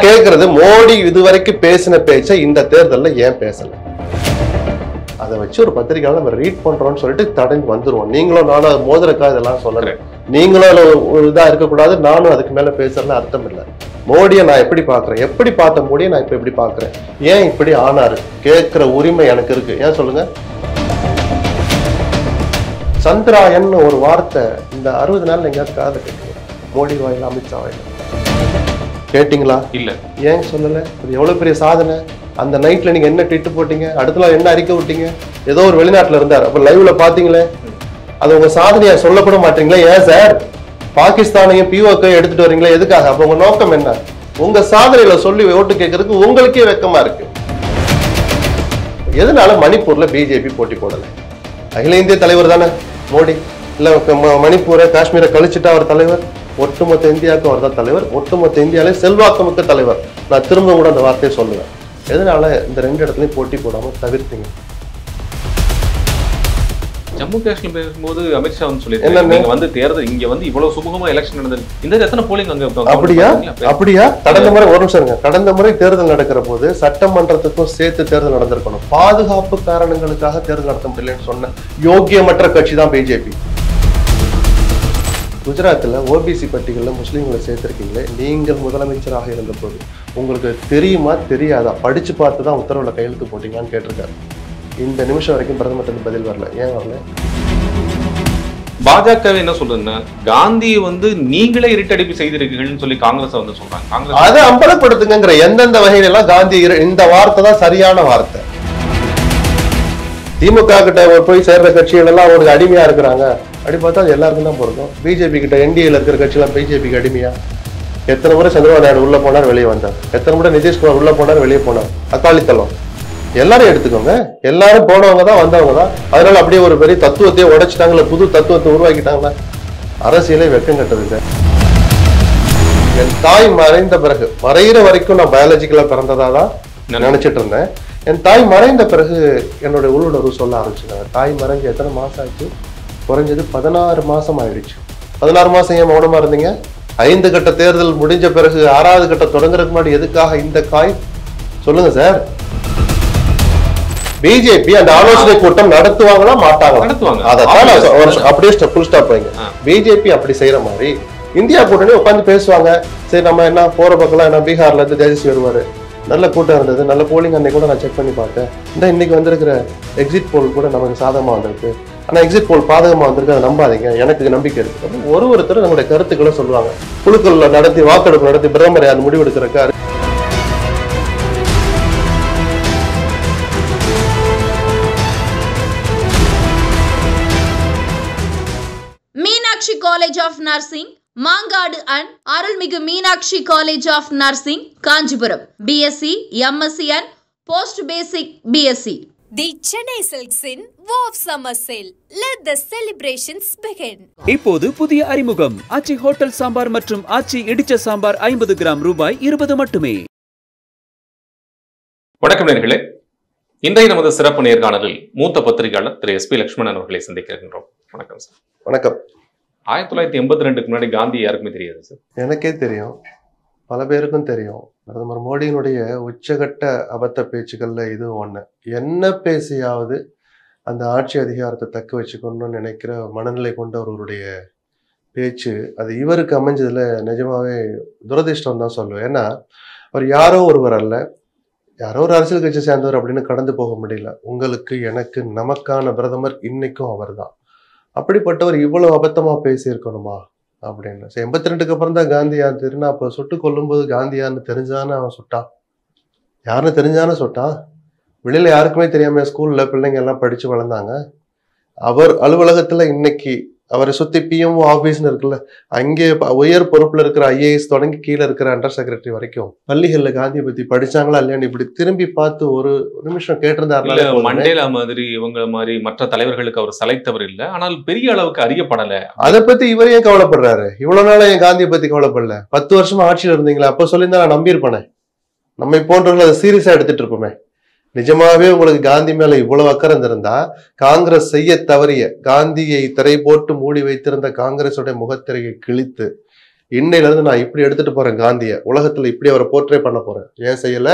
கேக்குறது மோடி இதுவரைக்கும் பேசின பேச்சை இந்த தேர்தல்ல ஏன் பேசல அதை வச்சு ஒரு பத்திரிகையாளர் நம்ம ரீட் பண்றோம்னு சொல்லிட்டு தடஞ்சு வந்துருவோம் நீங்களும் நானும் அது மோதிரக்கா இதெல்லாம் சொல்லல நீங்களும் அதுல ஒரு இதா இருக்கக்கூடாது நானும் அதுக்கு மேல பேசுறதுல அர்த்தம் இல்லை மோடியை நான் எப்படி பாக்குறேன் எப்படி பார்த்த மோடியை நான் இப்ப எப்படி பாக்குறேன் ஏன் இப்படி ஆனாரு கேட்கிற உரிமை எனக்கு இருக்கு ஏன் சொல்லுங்க சந்திராயன் ஒரு வார்த்தை இந்த அறுபது நாள் எங்கேயாவது காதை கேட்டீங்க மோடி வாயில அமித்ஷா வாயில கேட்டீங்களா இல்ல ஏன் சொல்லல இது எவ்வளவு பெரிய சாதனை அந்த நைட்ல நீங்க என்ன ட்விட் போட்டீங்க அடுத்த நாள் என்ன அறிக்கை விட்டீங்க ஏதோ ஒரு வெளிநாட்டுல இருந்தார் அப்ப லைவ்ல பாத்தீங்களே அது உங்க சாதனையா சொல்லக்கூட மாட்டீங்களா ஏன் சார் பாகிஸ்தானையும் பிஓக்கை எடுத்துட்டு வரீங்களா எதுக்காக அப்ப உங்க நோக்கம் என்ன உங்க சாதனைகளை சொல்லி ஓட்டு கேட்கறதுக்கு உங்களுக்கே வெக்கமா இருக்கு எதனால மணிப்பூர்ல பிஜேபி போட்டி போடல அகில இந்திய தலைவர் தானே மோடி இல்ல ம- மணிப்பூரை காஷ்மீரை கழிச்சுட்டா அவர் தலைவர் ஒட்டுமொத்த இந்தியாவுக்கும் அவர் தான் தலைவர் ஒட்டுமொத்த இந்தியாவிலே செல்வாக்குமிக்க தலைவர் நான் திரும்ப கூட அந்த வார்த்தையை சொல்லுவேன் எதனால இந்த ரெண்டு இடத்துலயும் போட்டி போடாம தவிர்த்தீங்க ஜம்மு காஷ்மீர் பேசும்போது அமித்ஷா வந்து என்னன்னு? சொல்லியிருக்காரு நீங்க வந்து தேர்தல் இங்க வந்து இவ்வளவு சுமூகமா எலெக்ஷன் நடந்தது இந்த எத்தனை போலிங் அங்க அப்படியா கவனிப்பாங்க? அப்படியா கடந்த முறை ஒரு நிமிஷம் இருங்க கடந்த முறை தேர்தல் நடக்கிற போது சட்டமன்றத்துக்கும் சேர்த்து தேர்தல் நடந்திருக்கணும் பாதுகாப்பு காரணங்களுக்காக தேர்தல் நடத்த முடியலன்னு சொன்ன யோக்கியமற்ற கட்சி தான் பிஜேபி குஜராத்தில் ஓபிசி பட்டியலில் முஸ்லீம்களை சேர்த்திருக்கீங்களே நீங்கள் முதலமைச்சராக இருந்த போது உங்களுக்கு தெரியுமா தெரியாதா படிச்சு பார்த்து தான் உத்தரவுல கையெழுத்து போட்டீங்களான்னு கேட்டிருக்காரு இந்த நிமிஷம் வரைக்கும் பிரதமர் பதில் வரல ஏன் வரல பாஜக என்ன சொல்றதுன்னா காந்தியை வந்து நீங்களே இருட்டடிப்பு செய்திருக்கீங்கன்னு சொல்லி காங்கிரஸ் வந்து சொல்றாங்க காங்கிரஸ் அதை அம்பலப்படுத்துங்கிற எந்தெந்த வகையில எல்லாம் காந்தி இரு- இந்த வார்த்தை தான் சரியான வார்த்தை திமுக கிட்ட போய் சேர்ற கட்சிகள் எல்லாம் அவருக்கு அடிமையா இருக்கிறாங்க அப்படி பார்த்தா அது எல்லாருக்கும் தான் பொருந்தும் பிஜேபி கிட்ட என்டிஏல இருக்கிற கட்சியெல்லாம் பிஜேபிக்கு அடிமையா எத்தனை முறை சந்திரபாபு நாயுடு உள்ள போனார் வெளியே வந்தார் எத்தனை முறை நிதிஷ்குமார் உள்ள போனார் வெளியே போனார் அக்காளித்தலம் எல்லாரும் எடுத்துக்கோங்க எல்லாரும் போனவங்க தான் வந்தவங்க தான் அதனால அப்படியே ஒரு பெரிய தத்துவத்தையே உடைச்சிட்டாங்களா புது தத்துவத்தை உருவாக்கிட்டாங்களா அரசியலே வெக்கம் கட்டது சார் என் தாய் மறைந்த பிறகு மறையிற வரைக்கும் நான் பயாலஜிக்கலா பிறந்ததா தான் நினைச்சிட்டு இருந்தேன் என் தாய் மறைந்த பிறகு என்னுடைய உள்ளுணர்வு சொல்ல ஆரம்பிச்சிட்டாங்க தாய் மறைஞ்சு எத்தனை மாசம் ஆச்சு குறைஞ்சது பதினாறு மாசம் ஆயிடுச்சு பதினாறு மாசம் ஏன் மௌனமா இருந்தீங்க ஐந்து கட்ட தேர்தல் முடிஞ்ச பிறகு ஆறாவது கட்ட தொடங்குறதுக்கு முன்னாடி எதுக்காக இந்த காய் சொல்லுங்க சார் பிஜேபி அந்த ஆலோசனை கூட்டம் நடத்துவாங்களா மாட்டாங்களா நடத்துவாங்க. அதான் நான் சொ- ஒரு Obvious. அப்படியே ஃபுல் ஸ்டாப் வைங்க ஆ. பிஜேபி அப்படி செய்யற மாதிரி இந்தியா கூட்டணி உட்காந்து பேசுவாங்க சரி நம்ம என்ன போற பக்கம்லாம் என்ன பீகார்ல இருந்து தேஜஸ்வி வருவாரு நல்ல கூட்டம் இருந்தது நல்ல போலிங் அன்னைக்கு கூட நான் செக் பண்ணி பார்த்தேன் இந்த இன்னைக்கு வந்திருக்கிற எக்ஸிட் போல் கூட நமக்கு சாதகமா வந்திருக்கு ஆனா எக்ஸிட் போல் பாதகமா வந்திருக்கு அதை நம்பாதீங்க எனக்கு நம்பிக்கை இருக்கு அப்படின்னு ஒரு ஒருத்தர் நம்மளுடைய கருத்துக்களை சொல்லுவாங்க குழுக்கள் நடத்தி வாக்கெடுப்பு நடத்தி பிரதமர் யார் முடிவெடுக்கிறக்காரு Meenakshi college of nursing Mangadu and Arulmigu Meenakshi college of nursing Kanchipuram BSc MSc and post basic BSc The Chennai Silks in Wow Summer Sale. Let the celebrations begin. இப்போது புதிய அறிமுகம் ஆச்சி ஹோட்டல் சாம்பார் மற்றும் ஆச்சி இடிச்ச சாம்பார் ஐம்பது கிராம் ரூபாய் இருபது மட்டுமே வணக்கம் நேர்களே இன்றைய நமது சிறப்பு நேர்காணலில் மூத்த பத்திரிகையாளர் திரு எஸ் பி லட்சுமணன் அவர்களை சந்திக்க இருக்கின்றோம் வணக்கம் சார் வணக்கம் ஆயிரத்தி தொள்ளாயிரத்தி எண்பத்தி ரெண்டுக்கு முன்னாடி காந்தி யாருக்குமே தெரியாது சார் எனக்கே தெரியும் பல பேருக்கும் தெரியும் பிரதமர் மோடியினுடைய உச்சகட்ட அபத்த பேச்சுக்கள்ல இது ஒண்ணு என்ன பேசியாவது அந்த ஆட்சி அதிகாரத்தை தக்க வச்சுக்கணும்னு நினைக்கிற மனநிலை கொண்டவர்களுடைய பேச்சு அது இவருக்கு அமைஞ்சதுல நிஜமாவே துரதிர்ஷ்டம் தான் சொல்லுவேன் ஏன்னா அவர் யாரோ ஒருவர் அல்ல யாரோ ஒரு அரசியல் கட்சி சேர்ந்தவர் அப்படின்னு கடந்து போக முடியல உங்களுக்கு எனக்கு நமக்கான பிரதமர் இன்னைக்கும் அவர்தான் அப்படிப்பட்டவர் இவ்வளவு அபத்தமா பேசியிருக்கணுமா அப்படின்னு சரி, எண்பத்தி ரெண்டுக்கு அப்புறம் தான் காந்தியான்னு தெரியும் அப்போ சுட்டு கொல்லும்போது காந்தியான்னு தெரிஞ்சானே அவன் சுட்டான் யாருன்னு தெரிஞ்சானே சுட்டான் வெளியில யாருக்குமே தெரியாம ஸ்கூல்ல பிள்ளைங்க எல்லாம் படிச்சு வளர்ந்தாங்க அவர் அலுவலகத்துல இன்னைக்கு அவரை சுத்தி பிஎம்ஓ ஆபீஸ்னு இருக்குல்ல அங்கே ப- உயர் பொறுப்புல இருக்கிற ஐஏஎஸ் தொடங்கி கீழே இருக்கிற அண்டர் செக்ரட்டரி வரைக்கும் பள்ளிகள்ல காந்தியை பத்தி படிச்சாங்களா இல்லையான்னு இப்படி திரும்பி பார்த்து ஒரு நிமிஷம் இல்ல கேட்டிருந்தாருனாலே போதுமே. மண்டேலா மாதிரி இவங்க மாதிரி மற்ற தலைவர்களுக்கு அவர் சலைத்தவர் இல்ல ஆனால் பெரிய அளவுக்கு அறியப்படல அதை பத்தி இவர் ஏன் கவலைப்படுறாரு இவ்வளவு நாளா என் காந்தியை பத்தி கவலைப்படல பத்து வருஷமா ஆட்சியில இருந்தீங்களா அப்ப சொல்லியிருந்தா நான் நம்பியிருப்பேனே நம்மை போன்றவர்கள் அதை சீரியஸா எடுத்துட்டு இருப்போமே நிஜமாவே உங்களுக்கு காந்தி மேல இவ்வளவு அக்கறை இருந்திருந்தா காங்கிரஸ் செய்ய தவறிய காந்தியை திரை போட்டு மூடி வைத்திருந்த காங்கிரஸோட முகத்திரையை கிழித்து இன்னையில இருந்து நான் இப்படி எடுத்துட்டு போறேன் காந்திய உலகத்துல இப்படி அவரை போர்ட்ரே பண்ண போறேன் ஏன் செய்யல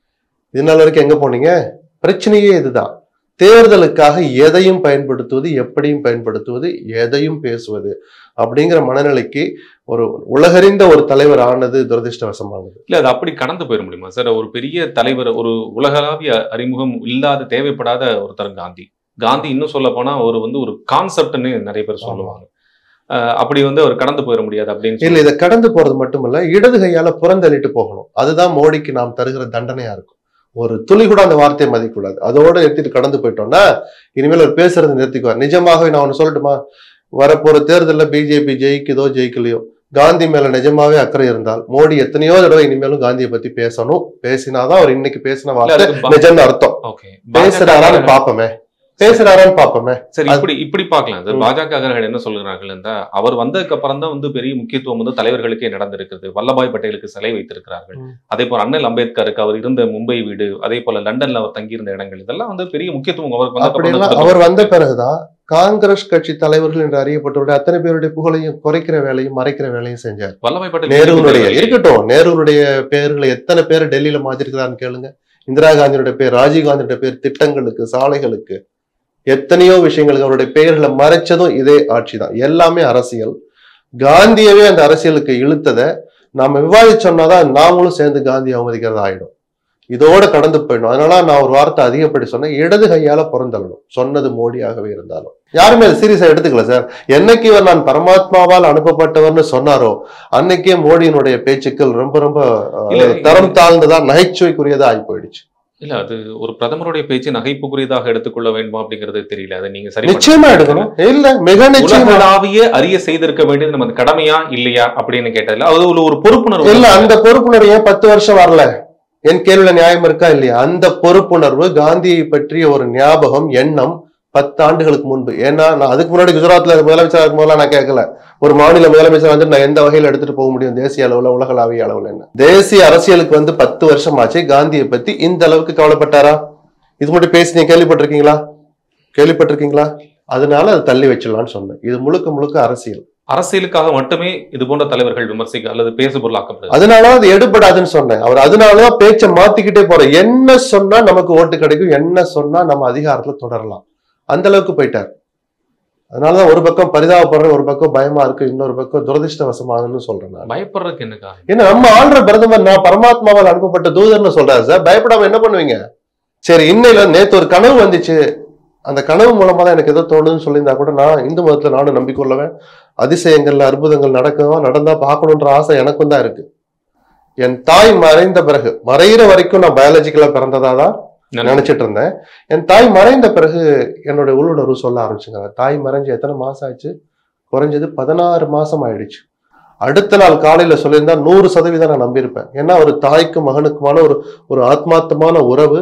இது நாள் வரைக்கும் எங்க போனீங்க பிரச்சனையே இதுதான் தேர்தலுக்காக எதையும் பயன்படுத்துவது எப்படியும் பயன்படுத்துவது எதையும் பேசுவது அப்படிங்கிற மனநிலைக்கு ஒரு உலகறிந்த ஒரு தலைவர் ஆனது துரதிருஷ்டவசமானது இல்ல அது அப்படி கடந்து போயிட முடியுமா சார் ஒரு பெரிய தலைவர் ஒரு உலகளாவிய அறிமுகம் இல்லாத தேவைப்படாத ஒருத்தர் காந்தி காந்தி இன்னும் சொல்ல போனா அவர் வந்து ஒரு கான்செப்ட்னு நிறைய பேர் சொல்லுவாங்க அஹ் அப்படி வந்து அவர் கடந்து போயிட முடியாது அப்படின்னு இல்ல சொல்லி இதை கடந்து போறது மட்டுமல்ல இடது கையால புறந்தள்ளிட்டு போகணும் அதுதான் மோடிக்கு நாம் தருகிற தண்டனையா இருக்கும் ஒரு துளி கூட அந்த வார்த்தையை மதிக்கக்கூடாது அதோட நிறுத்திட்டு கடந்து போயிட்டோம்னா இனிமேல் அவர் பேசுறது நிறுத்திக்குவார் நிஜமாகவே நான் ஒண்ணு சொல்லட்டுமா வரப்போற தேர்தல்ல பிஜேபி ஜெயிக்குதோ ஜெயிக்கலையோ காந்தி மேல நிஜமாவே அக்கறை இருந்தால் மோடி எத்தனையோ தடவை இனிமேலும் காந்தியை பத்தி பேசணும் பேசினாதான் அவர் இன்னைக்கு பேசின இல்ல, வார்த்தை அதுக்கு பா- நிஜம்னு அர்த்தம் ஓகே பேசுறாரான்னு பாப்போமே பேசுறாரான்னு பாப்போமே சரி அது- இப்படி இப்படி பார்க்கலாம் சார் ம். பாஜக என்ன சொல்லுகிறார்கள் என்றால் அவர் வந்ததுக்கு அப்புறம் தான் வந்து பெரிய முக்கியத்துவம் வந்து தலைவர்களுக்கே நடந்திருக்கிறது வல்லபாய் பட்டேலுக்கு சிலை வைத்திருக்கிறார்கள் ம். அதே போல அண்ணல் அம்பேத்கருக்கு அவர் இருந்த மும்பை வீடு அதே போல லண்டன்ல அவர் தங்கியிருந்த இடங்கள் இதெல்லாம் வந்து பெரிய முக்கியத்துவம் அவருக்கு வந்ததுக்கு அப்புறம் தான் அப்படியெல்லாம் அவர் வந்த பிறகுதான் காங்கிரஸ் கட்சி தலைவர்கள் என்று அறியப்பட்டவருடைய அத்தனை பேருடைய புகழையும் குறைக்கிற வேலையும் மறைக்கிற வேலையும் செஞ்சார் வல்லபாய் பட்டேல் நேருனுடைய இருக்கட்டும் நேருனுடைய பேர்களை எத்தனை பேர் டெல்லியில மாத்திருக்கிறான்னு கேளுங்க இந்திரா காந்தியுடைய பேர் ராஜீவ் காந்தியுடைய பேர் திட்டங்களுக்கு சாலைகளுக்கு எத்தனையோ விஷயங்களுக்கு அவருடைய பெயர்களை மறைச்சதும் இதே ஆட்சி தான் எல்லாமே அரசியல் காந்தியவே அந்த அரசியலுக்கு இழுத்ததை நாம விவாதிச்சோம்னாதான் நாமளும் சேர்ந்து காந்தி அவமதிக்கிறது ஆயிடும் இதோட கடந்து போயிடும் அதனால நான் ஒரு வார்த்தை அதிகப்படி சொன்னேன் இடது கையால பிறந்தள்ளணும் சொன்னது மோடியாகவே இருந்தாலும் யாருமே அதை சீரியஸா எடுத்துக்கல சார் என்னைக்கு இவர் நான் பரமாத்மாவால் அனுப்பப்பட்டவர்னு சொன்னாரோ அன்னைக்கே மோடியினுடைய பேச்சுக்கள் ரொம்ப ரொம்ப அஹ், இல்ல, தரம் தாழ்ந்ததா நகைச்சுவைக்குரியதா ஆகி போயிடுச்சு இல்ல அது ஒரு பிரதமருடைய பேச்சு நகைப்புக்குரியதாக எடுத்துக்கொள்ள வேண்டும் அப்படிங்கிறது தெரியல அதை நீங்க சரி நிச்சயமா எடுக்கணும் இல்ல மிக நிச்சயமா உலகளாவிய அறிய செய்திருக்க வேண்டியது நமது கடமையா இல்லையா அப்படின்னு கேட்டதுல அது ஒரு- ஒரு பொறுப்புணர்வு இல்ல அந்த பொறுப்புணர்வு ஏன் பத்து வருஷம் வரல என் கேள்வியில நியாயம் இருக்கா இல்லையா அந்த பொறுப்புணர்வு காந்தியை பற்றிய ஒரு ஞாபகம் எண்ணம் பத்து ஆண்டுகளுக்கு முன்பு ஏன்னா நான் அதுக்கு முன்னாடி குஜராத்ல முதலமைச்சர் இருக்கும் போதெல்லாம் நான் கேட்கல ஒரு மாநில முதலமைச்சர் வந்து நான் எந்த வகையில எடுத்துட்டு போக முடியும் தேசிய அளவுல உலகளாவிய அளவுல என்ன தேசிய அரசியலுக்கு வந்து பத்து வருஷம் ஆச்சு காந்தியை பத்தி இந்த அளவுக்கு கவலைப்பட்டாரா இது மட்டும் பேசி நீங்க கேள்விப்பட்டிருக்கீங்களா கேள்விப்பட்டிருக்கீங்களா அதனால அதை தள்ளி வச்சிடலாம்னு சொன்னேன் இது முழுக்க முழுக்க அரசியல் அரசியலுக்காக மட்டுமே இது போன்ற தலைவர்கள் விமர்சிக்க அல்லது பேசு பொருளாக்கப்படுது அதனால அது எடுபடாதுன்னு சொன்னேன் அவர் அதனாலதான் பேச்சை மாத்திக்கிட்டே போற என்ன சொன்னா நமக்கு ஓட்டு கிடைக்கும் என்ன சொன்னா நம்ம அதிகாரத்துல தொடரலாம் அந்த அளவுக்கு போயிட்டார் அதனாலதான் ஒரு பக்கம் பரிதாபப்படுற ஒரு பக்கம் பயமா இருக்கு இன்னொரு பக்கம் துரதிருஷ்டவசமாகுன்னு சொல்றேன் நான் பயப்படுறதுக்கு என்ன காரணம் ஏன்னா நம்ம ஆள்ற பிரதமர் நான் பரமாத்மாவால் அனுப்பப்பட்ட தூதர்னு சொல்றாரு சார் பயப்படாம என்ன பண்ணுவீங்க சரி இன்னையில நேத்து ஒரு கனவு வந்துச்சு அந்த கனவு மூலமா தான் எனக்கு ஏதோ தோணுதுன்னு சொல்லியிருந்தா கூட நான் இந்து மதத்துல நானும் நம்பிக்கொள்ளவேன் அதிசயங்கள்ல அற்புதங்கள் நடக்கும் நடந்தா பார்க்கணுன்ற ஆசை எனக்கும் தான் இருக்கு என் தாய் மறைந்த பிறகு மறையிற வரைக்கும் நான் பயாலஜிக்கலா பிறந்ததா தான் நினைச்சிட்டு இருந்தேன் என் தாய் மறைந்த பிறகு என்னோட உள்ளுணர்வு சொல்ல ஆரம்பிச்சுங்க தாய் மறைஞ்சு எத்தனை மாசம் ஆச்சு குறைஞ்சது பதினாறு மாசம் ஆயிடுச்சு அடுத்த நாள் காலையில சொல்லியிருந்தா நூறு சதவீதம் நான் நம்பியிருப்பேன் ஏன்னா ஒரு தாய்க்கும் மகனுக்குமான ஒரு ஒரு ஆத்மார்த்தமான உறவு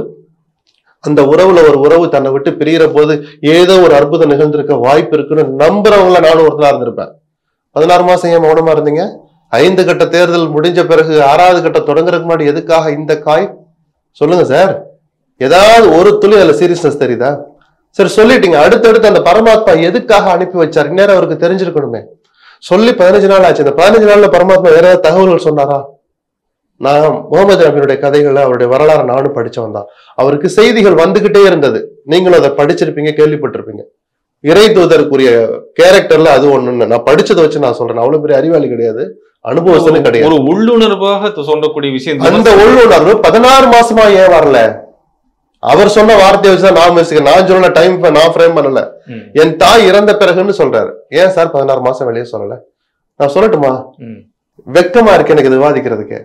அந்த உறவுல ஒரு உறவு தன்னை விட்டு பிரியிற போது ஏதோ ஒரு அற்புதம் நிகழ்ந்திருக்க வாய்ப்பு இருக்குன்னு நம்புறவங்கள நானும் ஒருத்தனா இருந்திருப்பேன் பதினாறு மாசம் ஏன் மௌனமா இருந்தீங்க ஐந்து கட்ட தேர்தல் முடிஞ்ச பிறகு ஆறாவது கட்ட தொடங்குறதுக்கு முன்னாடி எதுக்காக இந்த காய் சொல்லுங்க சார் ஏதாவது ஒரு துளி அதுல சீரியஸ்னஸ் தெரியுதா சரி சொல்லிட்டீங்க அடுத்தடுத்து அந்த பரமாத்மா எதுக்காக அனுப்பி வச்சார் இந்நேரம் அவருக்கு தெரிஞ்சிருக்கணுமே சொல்லி பதினஞ்சு நாள் ஆச்சு இந்த பதினஞ்சு நாள்ல பரமாத்மா வேற ஏதாவது தகவல்கள் சொன்னாரா நான் முகமது நபியுடைய கதைகளை அவருடைய வரலாறு நானும் படிச்சவன் தான் அவருக்கு செய்திகள் வந்துகிட்டே இருந்தது நீங்களும் அதை படிச்சிருப்பீங்க கேள்விப்பட்டிருப்பீங்க இறை தூதருக்குரிய கேரக்டர்ல அது ஒண்ணு நான் படிச்சதை வச்சு நான் சொல்றேன் அவ்வளவு பெரிய அறிவாளி கிடையாது அனுபவத்துல கிடையாது ஒரு உள்ளுணர்வாக சொல்லக்கூடிய விஷயம் அந்த உள்ளுணர்வு பதினாறு மாசமா ஏன் வரல அவர் சொன்ன வார்த்தையை வச்சுதான் நான் பேசுகிறேன் நான் சொன்ன டைம் நான் ஃப்ரேம் பண்ணல ம், என் தாய் இறந்த பிறகுன்னு சொல்றாரு ஏன் சார் பதினாறு மாசம் வெளியே சொல்லல நான் சொல்லட்டுமா ம். வெக்கமா இருக்கு எனக்கு இது விவாதிக்கிறதுக்கு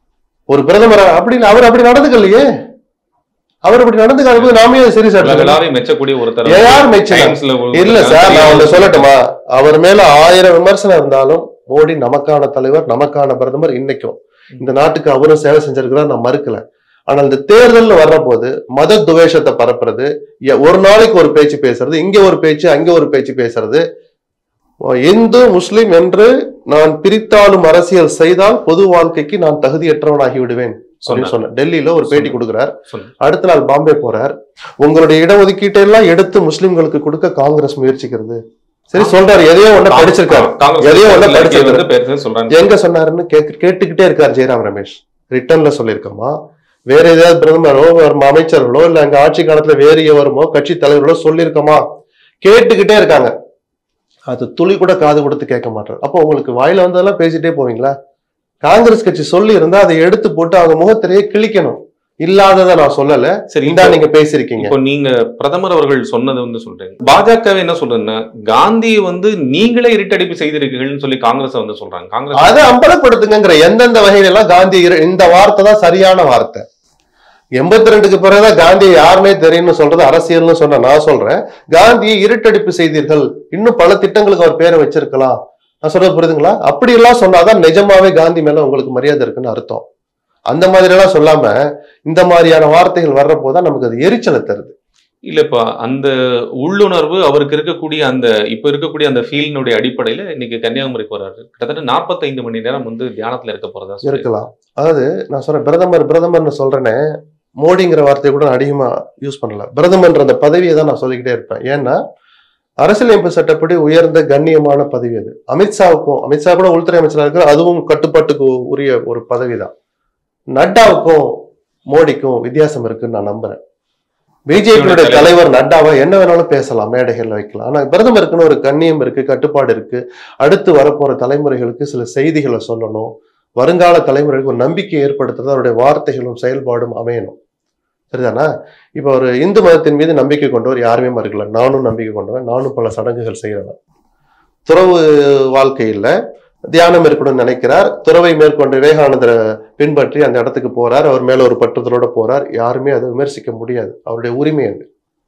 ஒரு பிரதமர் அப்படி இல்ல, அவர் அப்படி நடந்துக்கலையே அவர் அப்படி நடந்துக்காத போது நாமே சீரியஸா எடுத்துக்கலாம் உலகளாவிய மெச்சக்கூடிய ஒருத்தர் யார் மெச்சல? டைம்ஸ்ல ஒரு- இல்ல சார் நான் ஒண்ணு சொல்லட்டுமா அவர் மேல ஆயிரம் விமர்சனம் இருந்தாலும் மோடி நமக்கான தலைவர் நமக்கான பிரதமர் இன்னைக்கும் இந்த நாட்டுக்கு அவரும் சேவை செஞ்சிருக்கிறார் நான் மறுக்கல ஆனா இந்த தேர்தல்னு வர்ற போது மத துவேஷத்தை பரப்புறது எ- ஒரு நாளைக்கு ஒரு பேச்சு பேசுறது இங்க ஒரு பேச்சு அங்க ஒரு பேச்சு பேசுறது இந்து முஸ்லிம் என்று நான் பிரித்தாளும் அரசியல் செய்தால் பொது வாழ்க்கைக்கு நான் தகுதியற்றவனாகி விடுவேன் அப்படின்னு சொன்னேன் டெல்லியில ஒரு பேட்டி கொடுக்கிறார் சொன்னார். அடுத்த நாள் பாம்பே போறார் உங்களுடைய இடஒதுக்கீட்டை எல்லாம் எடுத்து முஸ்லிம்களுக்கு கொடுக்க காங்கிரஸ் முயற்சிக்கிறது சரி சொல்றாரு எதையோ ஒண்ணு படிச்சிருக்காரு காங்கிரஸ் எதையோ ஒண்ணு இலக்கியம் படிச்சிருக்காரு வந்து பேசுறது சொல்றாங்க எங்க சொன்னாருன்னு கேக்கு கேட்டுக்கிட்டே இருக்காரு ஜெயராம் ரமேஷ் ரிட்டர்ன்ல சொல்லியிருக்கோமா வேற ஏதாவது பிரதமரோ ஒரு அமைச்சர்களோ இல்ல எங்க ஆட்சி காலத்துல வேறு எவருமோ கட்சி தலைவர்களோ சொல்லியிருக்கோமா கேட்டுக்கிட்டே இருக்காங்க அது துளி கூட காது கொடுத்து கேட்க மாட்டாரு அப்போ உங்களுக்கு வாயில வந்ததெல்லாம் பேசிட்டே போவீங்களா காங்கிரஸ் கட்சி சொல்லி இருந்தா அதை எடுத்து போட்டு அவங்க முகத்திலேயே கிழிக்கணும் இல்லாததை நான் சொல்லல சரி இந்தா இப்போ- நீங்க பேசியிருக்கீங்க இப்போ நீங்க பிரதமர் அவர்கள் சொன்னது வந்து சொல்றீங்க பாஜக என்ன சொல்றதுன்னா காந்தியை வந்து நீங்களே இருட்டடிப்பு செய்திருக்கீங்கன்னு சொல்லி காங்கிரஸ் வந்து சொல்றாங்க காங்கிரஸ் அதை அம்பலப்படுத்துங்கிற எந்தெந்த வகையில எல்லாம் காந்தி இரு- இந்த வார்த்தை தான் சரியான வார்த்தை எண்பத்தி ரெண்டுக்கு பிறகுதான் காந்தியை யாருமே தெரியும்னு சொல்றது அரசியல்னு சொன்ன நான் சொல்றேன் காந்தியை இருட்டடிப்பு செய்தீர்கள் இன்னும் பல திட்டங்களுக்கு அவர் பேரை வச்சிருக்கலாம் நான் சொல்றது புரியுதுங்களா அப்படி எல்லாம் சொன்னாதான் நிஜமாவே காந்தி மேல உங்களுக்கு மரியாதை இருக்குன்னு அர்த்தம் அந்த மாதிரி எல்லாம் சொல்லாம இந்த மாதிரியான வார்த்தைகள் வர்றப்போதான் நமக்கு அது எரிச்சலை தருது இல்லப்பா அந்த உள்ளுணர்வு அவருக்கு இருக்கக்கூடிய அந்த இப்ப இருக்கக்கூடிய அந்த ஃபீலினுடைய அடிப்படையில இன்னைக்கு கன்னியாகுமரிக்கு வர்றாரு கிட்டத்தட்ட 45 மணி நேரம் வந்து தியானத்துல இருக்க போறதா சொல்லி இருக்கலாம் அதாவது நான் சொல்றேன் பிரதமர் பிரதமர்னு சொல்றேனே மோடிங்கிற வார்த்தையை கூட நான் அதிகமா யூஸ் பண்ணல பிரதமர்ன்ற அந்த பதவியை தான் நான் சொல்லிக்கிட்டே இருப்பேன் ஏன்னா அரசியலமைப்பு சட்டப்படி உயர்ந்த கண்ணியமான பதவி அது அமித்ஷாவுக்கும் அமித்ஷா கூட உள்துறை அமைச்சராக இருக்கிற அதுவும் கட்டுப்பாட்டுக்கு உரிய ஒரு பதவி தான் நட்டாவுக்கும் மோடிக்கும் வித்தியாசம் இருக்குன்னு நான் நம்புறேன் பிஜேபியுடைய தலைவர். தலைவர் நட்டாவை என்ன வேணாலும் பேசலாம் மேடைகள்ல வைக்கலாம் ஆனா பிரதமருக்குன்னு ஒரு கண்ணியம் இருக்கு கட்டுப்பாடு இருக்கு அடுத்து வரப்போற தலைமுறைகளுக்கு சில செய்திகளை சொல்லணும் வருங்கால தலைமுறைகளுக்கு ஒரு நம்பிக்கை ஏற்படுத்துறது அவருடைய வார்த்தைகளும் செயல்பாடும் அமையணும் சரிதானா இப்போ ஒரு இந்து மதத்தின் மீது நம்பிக்கை கொண்டவர் யாருமே மறுக்கல நானும் நம்பிக்கை கொண்டவன் நானும் பல சடங்குகள் செய்கிறவன் துறவு வாழ்க்கையில தியானம் இருக்கணும்னு நினைக்கிறார் துறவை மேற்கொண்டு விவேகானந்தரை பின்பற்றி அந்த இடத்துக்கு போறார் அவர் மேல ஒரு பற்றுதலோட போறார் யாருமே அதை விமர்சிக்க முடியாது அவருடைய உரிமை அது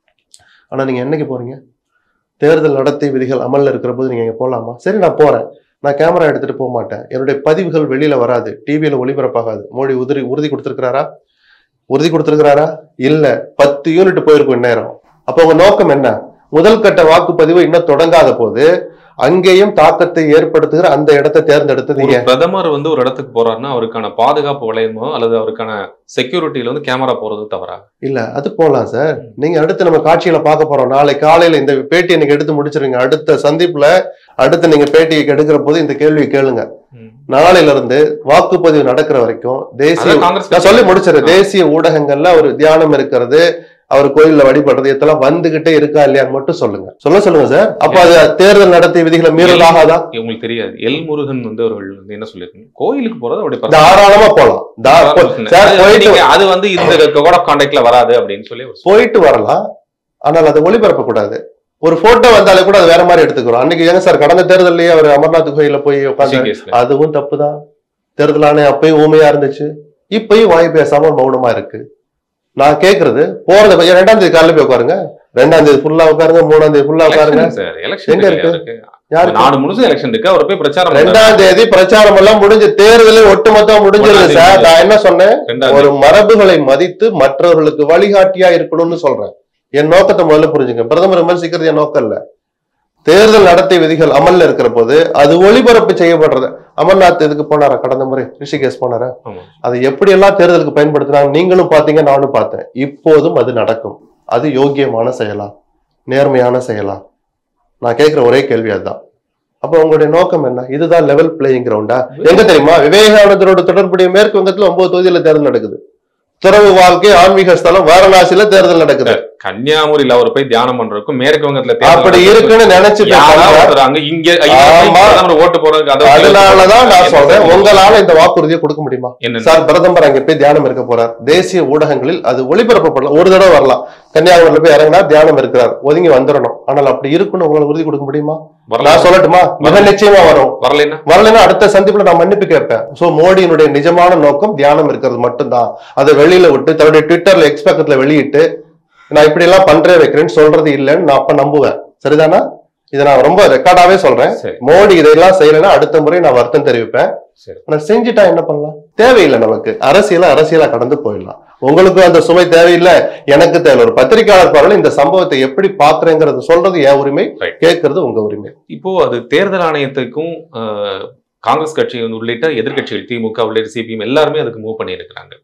ஆனா நீங்க என்னைக்கு போறீங்க தேர்தல் நடத்தை விதிகள் அமல்ல இருக்கிற போது நீங்க இங்க போலாமா சரி நான் போறேன் நான் கேமரா எடுத்துட்டு போக மாட்டேன் என்னுடைய பதிவுகள் வெளியில வராது டிவியில ஒளிபரப்பாகாது மோடி உதிரி உறுதி கொடுத்திருக்கிறாரா உறுதி கொடுத்திருக்கிறாரா இல்ல பத்து யூனிட் போயிருக்கும் இந்நேரம் அப்ப உங்க நோக்கம் என்ன முதல் கட்ட வாக்குப்பதிவு இன்னும் தொடங்காத போது அங்கேயும் தாக்கத்தை ஏற்படுத்துகிற அந்த இடத்தை தேர்ந்தெடுத்தது ஒரு ஏன் பிரதமர் வந்து ஒரு இடத்துக்கு போறாருன்னா அவருக்கான பாதுகாப்பு வளையமோ அல்லது அவருக்கான செக்யூரிட்டியில வந்து கேமரா போறது தவறா இல்ல அது போலாம் சார் நீங்க அடுத்து நம்ம காட்சியில பார்க்க போறோம் நாளை காலையில இந்த பேட்டி இன்னைக்கு எடுத்து முடிச்சிருங்க அடுத்த சந்திப்புல அடுத்து நீங்க பேட்டியை எடுக்கிற போது இந்த கேள்வியை கேளுங்க நாளையில இருந்து வாக்குப்பதிவு நடக்கிற வரைக்கும் தேசிய அதான் காங்கிரஸ் நான் சொல்லி கட்சி- முடிச்சிடுறேன் தேசிய ஊடகங்கள்ல ஒரு தியானம் இருக்கிறது அவர் கோயில்ல வழிபடுறது இதெல்லாம் வந்துகிட்டே இருக்கா இல்லையான்னு மட்டும் சொல்லுங்க சொல்ல சொல்லுங்க சார் அப்ப அது தேர்தல் நடத்தை விதிகளை மீறலாகாதா உங்களுக்கு தெரியாது எல் முருகன் வந்து அவர்கள் வந்து என்ன சொல்லியிருக்காங்க கோயிலுக்கு போறது அவருடைய personal தாராளமா போலாம் தா- போ- personal. சார் அது போயிட்டு நீங்க- அது வந்து இந்த கோட் ஆஃப் கான்டாக்ட்ல வராது அப்படின்னு சொல்லி அவர் சொல்றாரு. போயிட்டு வரலாம் ஆனால் அதை ஒளிபரப்ப கூடாது ஒரு போட்டோ வந்தாலே கூட அது வேற மாதிரி எடுத்துக்கிறோம் அன்னைக்கு ஏங்க சார் கடந்த தேர்தல்லயே அவர் அமர்நாத் கோயில போய் உட்காந்து ரிஷிகேஷ்ல. அதுவும் தப்புதான் தேர்தல் ஆணையம் அப்பயும் ஊமையா இருந்துச்சு இப்பயும் வாய் பேசாம மௌனமா இருக்கு நான் கேக்குறது போறத பத்தி ரெண்டாம் தேதி காலையில போய் உட்காருங்க ரெண்டாம் தேதி ஃபுல்லா உட்காருங்க மூணாம் தேதி ஃபுல்லா உட்காருங்க Election சார் எலெக்ஷன் எங்க இருக்கு இருக்கு? அவருக்கு. யாருக்கு நாடு முழுசும் எலெக்ஷன் இருக்கு அவர் போய் பிரச்சாரம் பண்றாரு. ரெண்டாம் தேதி பிரச்சாரம் எல்லாம் முடிஞ்சு தேர்தலே ஒட்டுமொத்தம் முடிஞ்சிருது ஒண்ணாம் தேதி சார் நான் என்ன சொன்னேன் ரெண்டாம் ஒரு தேதி. மரபுகளை மதித்து மற்றவர்களுக்கு வழிகாட்டியா இருக்கணும்னு சொல்றேன் என் நோக்கத்தை முதல்ல புரிஞ்சுங்க பிரதமர் விமர்சிக்கிறது என் நோக்கம் இல்ல தேர்தல் நடத்தை விதிகள் அமல்ல இருக்கிற போது அது ஒளிபரப்பு செய்யப்படுறது அமர்நாத் இதுக்கு போனாரா கடந்த முறை ரிஷிகேஷ் போனாரா ஆமா. அதை எப்படி எல்லாம் தேர்தலுக்கு பயன்படுத்தினாங்க நீங்களும் பாத்தீங்க நானும் பார்த்தேன் இப்போதும் அது நடக்கும் அது யோக்கியமான செயலா நேர்மையான செயலா நான் கேட்கிற ஒரே கேள்வி அதுதான் அப்ப உங்களுடைய நோக்கம் என்ன இதுதான் லெவல் பிளேயிங் கிரவுண்டா எங்க தெரியுமா விவேகானந்தரோட தொடர்புடைய மேற்கு வங்கத்துல ஒன்பது தொகுதியில தேர்தல் நடக்குது துறவு வாழ்க்கை ஆன்மீக ஸ்தலம் வாரணாசியில தேர்தல் நடக்குது கன்னியாகுமரியில அவர் போய் தியானம் பண்றதுக்கும் மேற்கு வங்கத்துல தேர்தல் அப்படி நடக்குது. இருக்குன்னு நினைச்சு போய் யாராவது பாருங்க. ஒருத்தர் அங்க இங்க ஐயா, ஆமா. பிரதமர் ஓட்டு போறதுக்கு அதை அதனாலதான் நான் என்ன சொல்றேன் சொல்றீங்க? உங்களால இந்த வாக்குறுதியை கொடுக்க முடியுமா என்ன சார் பிரதமர் அங்க போய் தியானம் இருக்க போறார் தேசிய ஊடகங்களில் அது ஒளிபரப்பப்படலாம் ஒரு தடவை வரலாம் கன்னியாகுமரியில போய் இறங்கினா தியானம் இருக்கிறார் ஒதுங்கி வந்துடணும் ஆனால் அப்படி இருக்குன்னு உங்களால உறுதி கொடுக்க முடியுமா நான் வரல சொல்லட்டுமா மிக நிச்சயமா வரும் வரலைன்னா வரலைன்னா அடுத்த சந்திப்புல நான் மன்னிப்பு கேட்பேன் சோ மோடியினுடைய நிஜமான நோக்கம் தியானம் இருக்கிறது மட்டும்தான் அதை வெளியில விட்டு தன்னுடைய ட்விட்டர்ல எக்ஸ் பக்கத்துல வெளியிட்டு நான் இப்படி எல்லாம் பண்றேன் வைக்கிறேன்னு சொல்றது இல்லைன்னு நான் அப்ப நம்புவேன் சரிதானா இதை நான் ரொம்ப ரெக்கார்டாவே சொல்றேன் சரி மோடி இதெல்லாம் செய்யலைன்னா அடுத்த முறை நான் வருத்தம் தெரிவிப்பேன் சரி ஆனா செஞ்சுட்டா என்ன பண்ணலாம் தேவையில்லை நமக்கு அரசியல அரசியலா கடந்து போயிடலாம் உங்களுக்கு அந்த சுமை தேவையில்லை எனக்கு தேவை ஒரு பத்திரிகையாளர் பார்வையில இந்த சம்பவத்தை எப்படி பாக்குறேங்கிறது சொல்றது என் உரிமை Right. கேட்கறது உங்க உரிமை இப்போ அது தேர்தல் ஆணையத்துக்கும் ஆஹ், காங்கிரஸ் கட்சி உள்ளிட்ட எதிர்க்கட்சிகள் திமுக உள்ளிட்ட சிபிஎம் எல்லாருமே அதுக்கு மூவ் பண்ணியிருக்கிறாங்க ம்.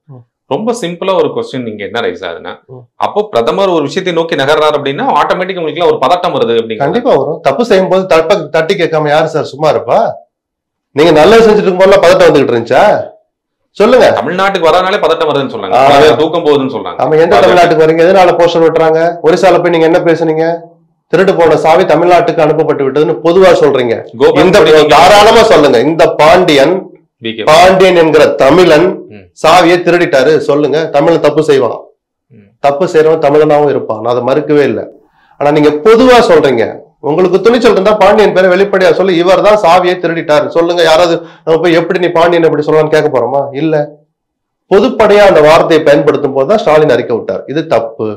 ரொம்ப சிம்பிளா ஒரு கொஸ்டின் நீங்க என்ன ரைஸ் ஆகுதுன்னா ம். அப்போ பிரதமர் ஒரு விஷயத்தை நோக்கி நகர்றாரு அப்படின்னா ஆட்டோமேட்டிக் உங்களுக்கு ஒரு பதட்டம் வருது அப்படிங்க கண்டிப்பா வரும் தப்பு செய்யும் போது தப்ப தட்டி கேட்காம யாரு சார் சும்மா இருப்பா நீங்க நல்லது செஞ்சுட்டு இருக்கும்போது பதட்டம் வந்துகிட்டு இருந்துச்சா சொல்லுங்க தமிழ்நாட்டுக்கு வரனாலே பதட்டம் வருதுன்னு சொல்றாங்க ஆ. பல பேர் தூக்கம் போகுதுன்னு சொல்றாங்க நம்ம எந்த தமிழ்நாட்டுக்கு வரீங்க எதனால போஸ்டர் விட்டுறாங்க ஒரிசால போய் நீங்க என்ன பேசுனீங்க திருட்டு போன சாவி தமிழ்நாட்டுக்கு அனுப்பப்பட்டு விட்டதுன்னு பொதுவா சொல்றீங்க கோபால் இந்த படி நீங்க- தாராளமா சொல்லுங்க இந்த பாண்டியன் BK. பாண்டியன் என்கிற தமிழன் ம். சாவியை திருடிட்டாரு சொல்லுங்க தமிழன் தப்பு செய்வான் ம். தப்பு செய்யறவன் தமிழனாவும் இருப்பான் நான் அதை மறுக்கவே இல்லை ஆனா நீங்க பொதுவா சொல்றீங்க உங்களுக்கு துணிச்சல் இருந்தா பாண்டியன் பேரை வெளிப்படையா சொல்லி இவர் தான் சாவியை திருடிட்டாரு சொல்லுங்க யாராவது நம்ம போய் எப்படி நீ பாண்டியன் எப்படி சொல்லலாம்னு கேட்க போறோமா இல்ல பொதுப்படையா அந்த வார்த்தையை பயன்படுத்தும் போது தான் ஸ்டாலின் அறிக்கை விட்டார் இது தப்பு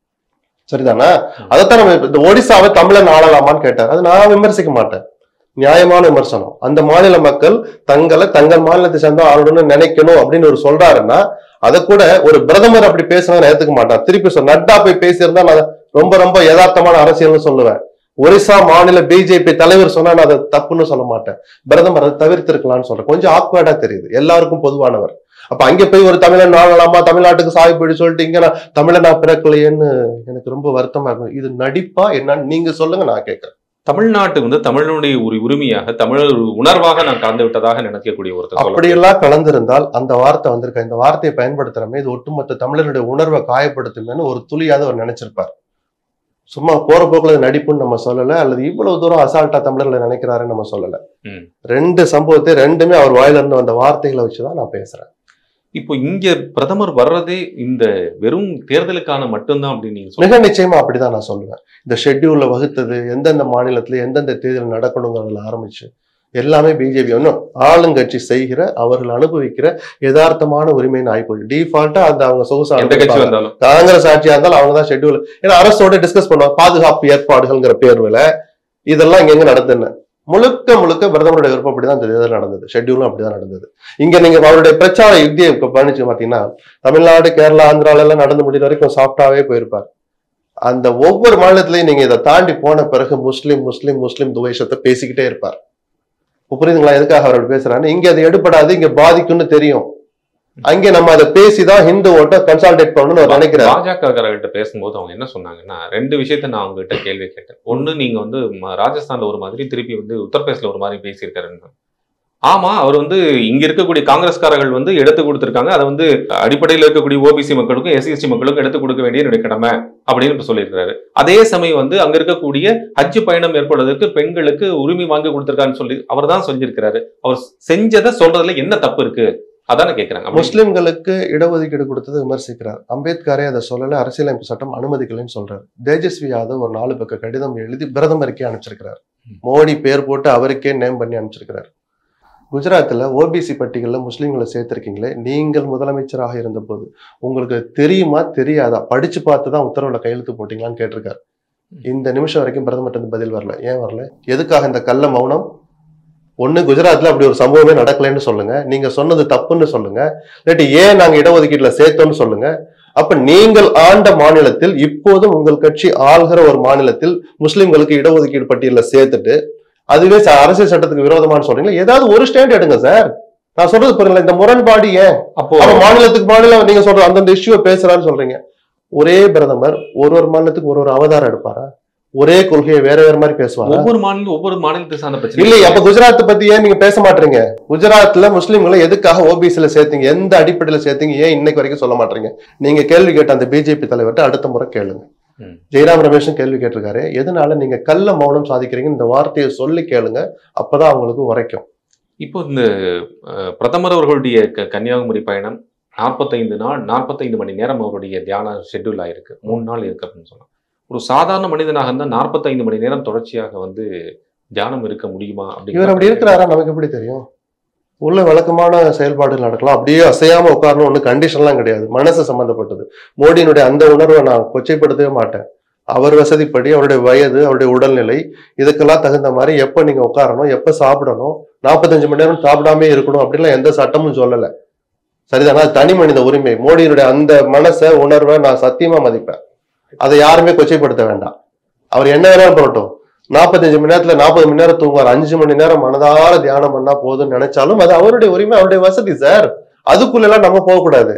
சரிதானா அதைத்தான் நம்ம இந்த ஒடிசாவை தமிழன் ஆளலாமான்னு கேட்டார் அது நான் விமர்சிக்க மாட்டேன் நியாயமான விமர்சனம் அந்த மாநில மக்கள் தங்களை தங்கள் மாநிலத்தை சேர்ந்த ஆளணும்னு நினைக்கணும் அப்படின்னு ஒரு சொல்றாருன்னா அதை கூட ஒரு பிரதமர் அப்படி பேசினா நான் ஏத்துக்க மாட்டேன் திருப்பி சொல் நட்டா போய் பேசியிருந்தா நான் ரொம்ப ரொம்ப யதார்த்தமான அரசியல்னு சொல்லுவேன் ஒரிசா மாநில பிஜேபி தலைவர் சொன்னா நான் அதை தப்புன்னு சொல்ல மாட்டேன் பிரதமர் அதை தவிர்த்திருக்கலாம்னு சொல்றேன் கொஞ்சம் ஆக்வர்டா தெரியுது எல்லாருக்கும் பொதுவானவர் அப்ப அங்க போய் ஒரு தமிழன் வாங்கலாமா தமிழ்நாட்டுக்கு சாவி போயிட்டு சொல்லிட்டு இங்க நான் தமிழனா பிறக்கலையேன்னு எனக்கு ரொம்ப வருத்தமா இருக்கும் இது நடிப்பா என்னன்னு நீங்க சொல்லுங்க நான் கேட்கறேன் தமிழ்நாட்டு வந்து தமிழனுடைய ஒரு உரிமையாக தமிழர் ஒரு உணர்வாக நான் கலந்து விட்டதாக நினைக்கக்கூடிய ஒருத்தர் சொல்ல அப்படியெல்லாம் கலந்திருந்தால் அந்த வார்த்தை வந்திருக்க இந்த வார்த்தையை பயன்படுத்துறமே இது ஒட்டுமொத்த தமிழருடைய உணர்வை காயப்படுத்துமேன்னு ஒரு துளியாவது அவர் நினைச்சிருப்பார் சும்மா போற போக்குல இது நடிப்புன்னு நம்ம சொல்லல அல்லது இவ்வளவு தூரம் அசால்ட்டா தமிழர்களை நினைக்கிறாருன்னு நம்ம சொல்லல ம். ரெண்டு சம்பவத்தை ரெண்டுமே அவர் வாயில இருந்து வந்த வார்த்தைகளை வச்சுதான் நான் பேசுறேன் இப்போ இங்க பிரதமர் வர்றதே இந்த வெறும் தேர்தலுக்கான மட்டும்தான் அப்படின்னு நீங்க சொல்லுங்க மிக நிச்சயமா அப்படிதான் நான் சொல்லுவேன் இந்த ஷெட்யூல்ல வகுத்தது எந்தெந்த மாநிலத்துல எந்தெந்த தேர்தல் நடக்கணுங்கிறதுல ஆரம்பிச்சு எல்லாமே பிஜேபி ஒன்றும் ஆளுங்கட்சி செய்கிற அவர்கள் அனுபவிக்கிற யதார்த்தமான உரிமைன்னு ஆயிப்போச்சு டிஃபால்ட்டா அந்த அவங்க சொகுசா எந்த கட்சி அனுபவிப்பாங்க. வந்தாலும் காங்கிரஸ் ஆட்சியா இருந்தாலும் அவங்க தான் ஷெட்யூல் ஏன்னா அரசோட டிஸ்கஸ் பண்ணுவாங்க பாதுகாப்பு ஏற்பாடுகள்ங்கிற பேர்ல இதெல்லாம் இங்க எங்க நடந்துன்னு முழுக்க முழுக்க பிரதமருடைய விருப்பப்படி தான் இந்த தேர்தல் நடந்தது ஷெட்யூலும் அப்படிதான் நடந்தது இங்க நீங்க அவருடைய பிரச்சார யுக்தியை இப்ப பண்ணிச்சு பாத்தீங்கன்னா தமிழ்நாடு கேரளா ஆந்திரால எல்லாம் நடந்து முடிகிற வரைக்கும் சாஃப்டாவே போயிருப்பார் அந்த ஒவ்வொரு மாநிலத்திலையும் நீங்க இதை தாண்டி போன பிறகு முஸ்லீம் முஸ்லீம் முஸ்லீம் துவேஷத்தை பேசிக்கிட்டே இருப்பார் இப்ப புரியுதுங்களா எதுக்காக அவர் அப்படி பேசுறாரு இங்க அது எடுபடாது இங்க பாதிக்கும்னு தெரியும் அங்கே நம்ம அதை பேசிதான் ஹிந்து ஓட்டை கன்சால்டேட் பண்ணணும்னு அவர் நினைக்கிறார் பாஜக பேசும்போது அவங்க என்ன சொன்னாங்கன்னா ரெண்டு விஷயத்த நான் உங்ககிட்ட கேள்வி கேட்டேன் ஒண்ணு நீங்க வந்து ம- ராஜஸ்தான்ல ஒரு மாதிரி திருப்பி வந்து உத்தரப்பிரதேசல ஒரு மாதிரி பேசியிருக்காருன்னு ஆமா அவர் வந்து இங்க இருக்கக்கூடிய காங்கிரஸ்காரர்கள் வந்து எடுத்து கொடுத்திருக்காங்க அதை வந்து அடிப்படையில் இருக்கக்கூடிய ஓபிசி மக்களுக்கும் எஸ்சிஎஸ்டி மக்களுக்கும் எடுத்து கொடுக்க வேண்டிய என்னுடைய கடமை அப்படின்னு இப்ப சொல்லியிருக்காரு அதே சமயம் வந்து அங்க இருக்கக்கூடிய ஹஜ் பயணம் மேற்கொள்வதற்கு பெண்களுக்கு உரிமை வாங்கி கொடுத்திருக்கான்னு சொல்லி அவர் தான் சொல்லியிருக்கிறாரு அவர் செஞ்சதை சொல்றதுல என்ன தப்பு இருக்கு அதானே கேக்குறாங்க அப்படி- முஸ்லிம்களுக்கு இடஒதுக்கீடு கொடுத்ததை விமர்சிக்கிறார் அம்பேத்கரே அதை சொல்லல அரசியலமைப்பு சட்டம் அனுமதிக்கலைன்னு சொல்றாரு தேஜஸ்வி யாதவ் ஒரு நாலு பக்க கடிதம் எழுதி பிரதமருக்கே அனுப்பிச்சிருக்கிறார் மோடி பேர் போட்டு அவருக்கே நேம் பண்ணி அனுப்பிச்சிருக்கிறார் குஜராத்தில் ஓபிசி பட்டியலில் முஸ்லீம்களை சேர்த்திருக்கீங்களே நீங்கள் முதலமைச்சராக இருந்தபோது உங்களுக்கு தெரியுமா தெரியாதா படிச்சு பார்த்து தான் உத்தரவுல கையெழுத்து போட்டீங்களான்னு கேட்டிருக்காரு இந்த நிமிஷம் வரைக்கும் பிரதமர்ட்ட இருந்து பதில் வரல ஏன் வரல எதுக்காக இந்த கள்ள மௌனம் ஒண்ணு குஜராத்ல அப்படி ஒரு சம்பவமே நடக்கலைன்னு சொல்லுங்க நீங்க சொன்னது தப்புன்னு சொல்லுங்க இல்லாட்டி ஏன் நாங்க இடஒதுக்கீட்டுல சேர்த்தோம்னு சொல்லுங்க அப்ப நீங்கள் ஆண்ட மாநிலத்தில் இப்போதும் உங்கள் கட்சி ஆள்கிற ஒரு மாநிலத்தில் முஸ்லிம்களுக்கு இடஒதுக்கீடு பட்டியல சேர்த்துட்டு அதுவே ச- அரசியல் சட்டத்துக்கு விரோதமானு சொல்றீங்களா ஏதாவது ஒரு ஸ்டேண்ட் எடுங்க சார் நான் சொல்றது புரியல இந்த முரண்பாடு ஏன் அப்போ அவன் மாநிலத்துக்கு மாநிலம் நீங்க சொல்ற அந்தந்த இஷ்யூவை பேசுறான்னு சொல்றீங்க ஒரே பிரதமர் ஒரு ஒரு மாநிலத்துக்கு ஒரு ஒரு அவதாரம் எடுப்பாரா ஒரே கொள்கையை வேற வேற மாதிரி பேசுவாரா ஒவ்வொரு மாநிலம் ஒவ்வொரு மாநிலத்தை சார்ந்த பிரச்சனை இல்லையே அப்ப குஜராத் பத்தி ஏன் நீங்க பேச மாட்டீங்க குஜராத்ல முஸ்லிம்களை எதுக்காக ஓபிசில சேர்த்தீங்க எந்த அடிப்படையில சேர்த்தீங்க ஏன் இன்னைக்கு வரைக்கும் சொல்ல மாட்டீங்க நீங்க கேள்வி கேட்ட அந்த பிஜேபி தலைவர்கிட்ட அடுத்த முறை கேளுங்க ம். ஜெயராம் ரமேஷும் கேள்வி கேட்டிருக்காரு எதனால நீங்க கள்ள மௌனம் சாதிக்கிறீங்க இந்த வார்த்தையை சொல்லி கேளுங்க அப்பதான் அவங்களுக்கு உரைக்கும் இப்போ இந்த அஹ், பிரதமர் அவர்களுடைய க- கன்னியாகுமரி பயணம் நாற்பத்தைந்து நாள் நாற்பத்தைந்து மணி நேரம் அவருடைய தியான ஷெட்யூல் ஆயிருக்கு மூணு நாள் இருக்கு அப்படின்னு சொன்னா ஒரு சாதாரண மனிதனாக இருந்தால் நாற்பத்தைந்து மணி நேரம் தொடர்ச்சியாக வந்து தியானம் இருக்க முடியுமா இவர் அப்படி இருக்கிறாரா நமக்கு எப்படி தெரியும் உள்ள வழக்கமான செயல்பாடுகள் நடக்கலாம் அப்படியே அசையாம உட்காரணும் ஒன்றும் கண்டிஷன்லாம் கிடையாது மனசு சம்பந்தப்பட்டது மோடியினுடைய அந்த உணர்வை நான் கொச்சைப்படுத்தவே மாட்டேன் அவர் வசதிப்படி அவருடைய வயது அவருடைய உடல்நிலை இதுக்கெல்லாம் தகுந்த மாதிரி எப்போ நீங்க உட்காரணும் எப்போ சாப்பிடணும் நாற்பத்தஞ்சு மணி நேரம் சாப்பிடாம இருக்கணும் அப்படின்லாம் எந்த சட்டமும் சொல்லலை சரிதானா அது தனி மனித உரிமை மோடியினுடைய அந்த மனசை உணர்வை நான் சத்தியமா மதிப்பேன் அதை யாருமே கொச்சைப்படுத்த வேண்டாம் அவர் என்ன வேணாலும் பண்ணட்டும் நாற்பத்தஞ்சு மணி நேரத்துல நாற்பது மணி நேரம் தூங்குவார் அஞ்சு மணி நேரம் மனதார தியானம் பண்ணா போதும்னு நினைச்சாலும் அது அவருடைய உரிமை அவருடைய வசதி சார் அதுக்குள்ள எல்லாம் நம்ம போகக்கூடாது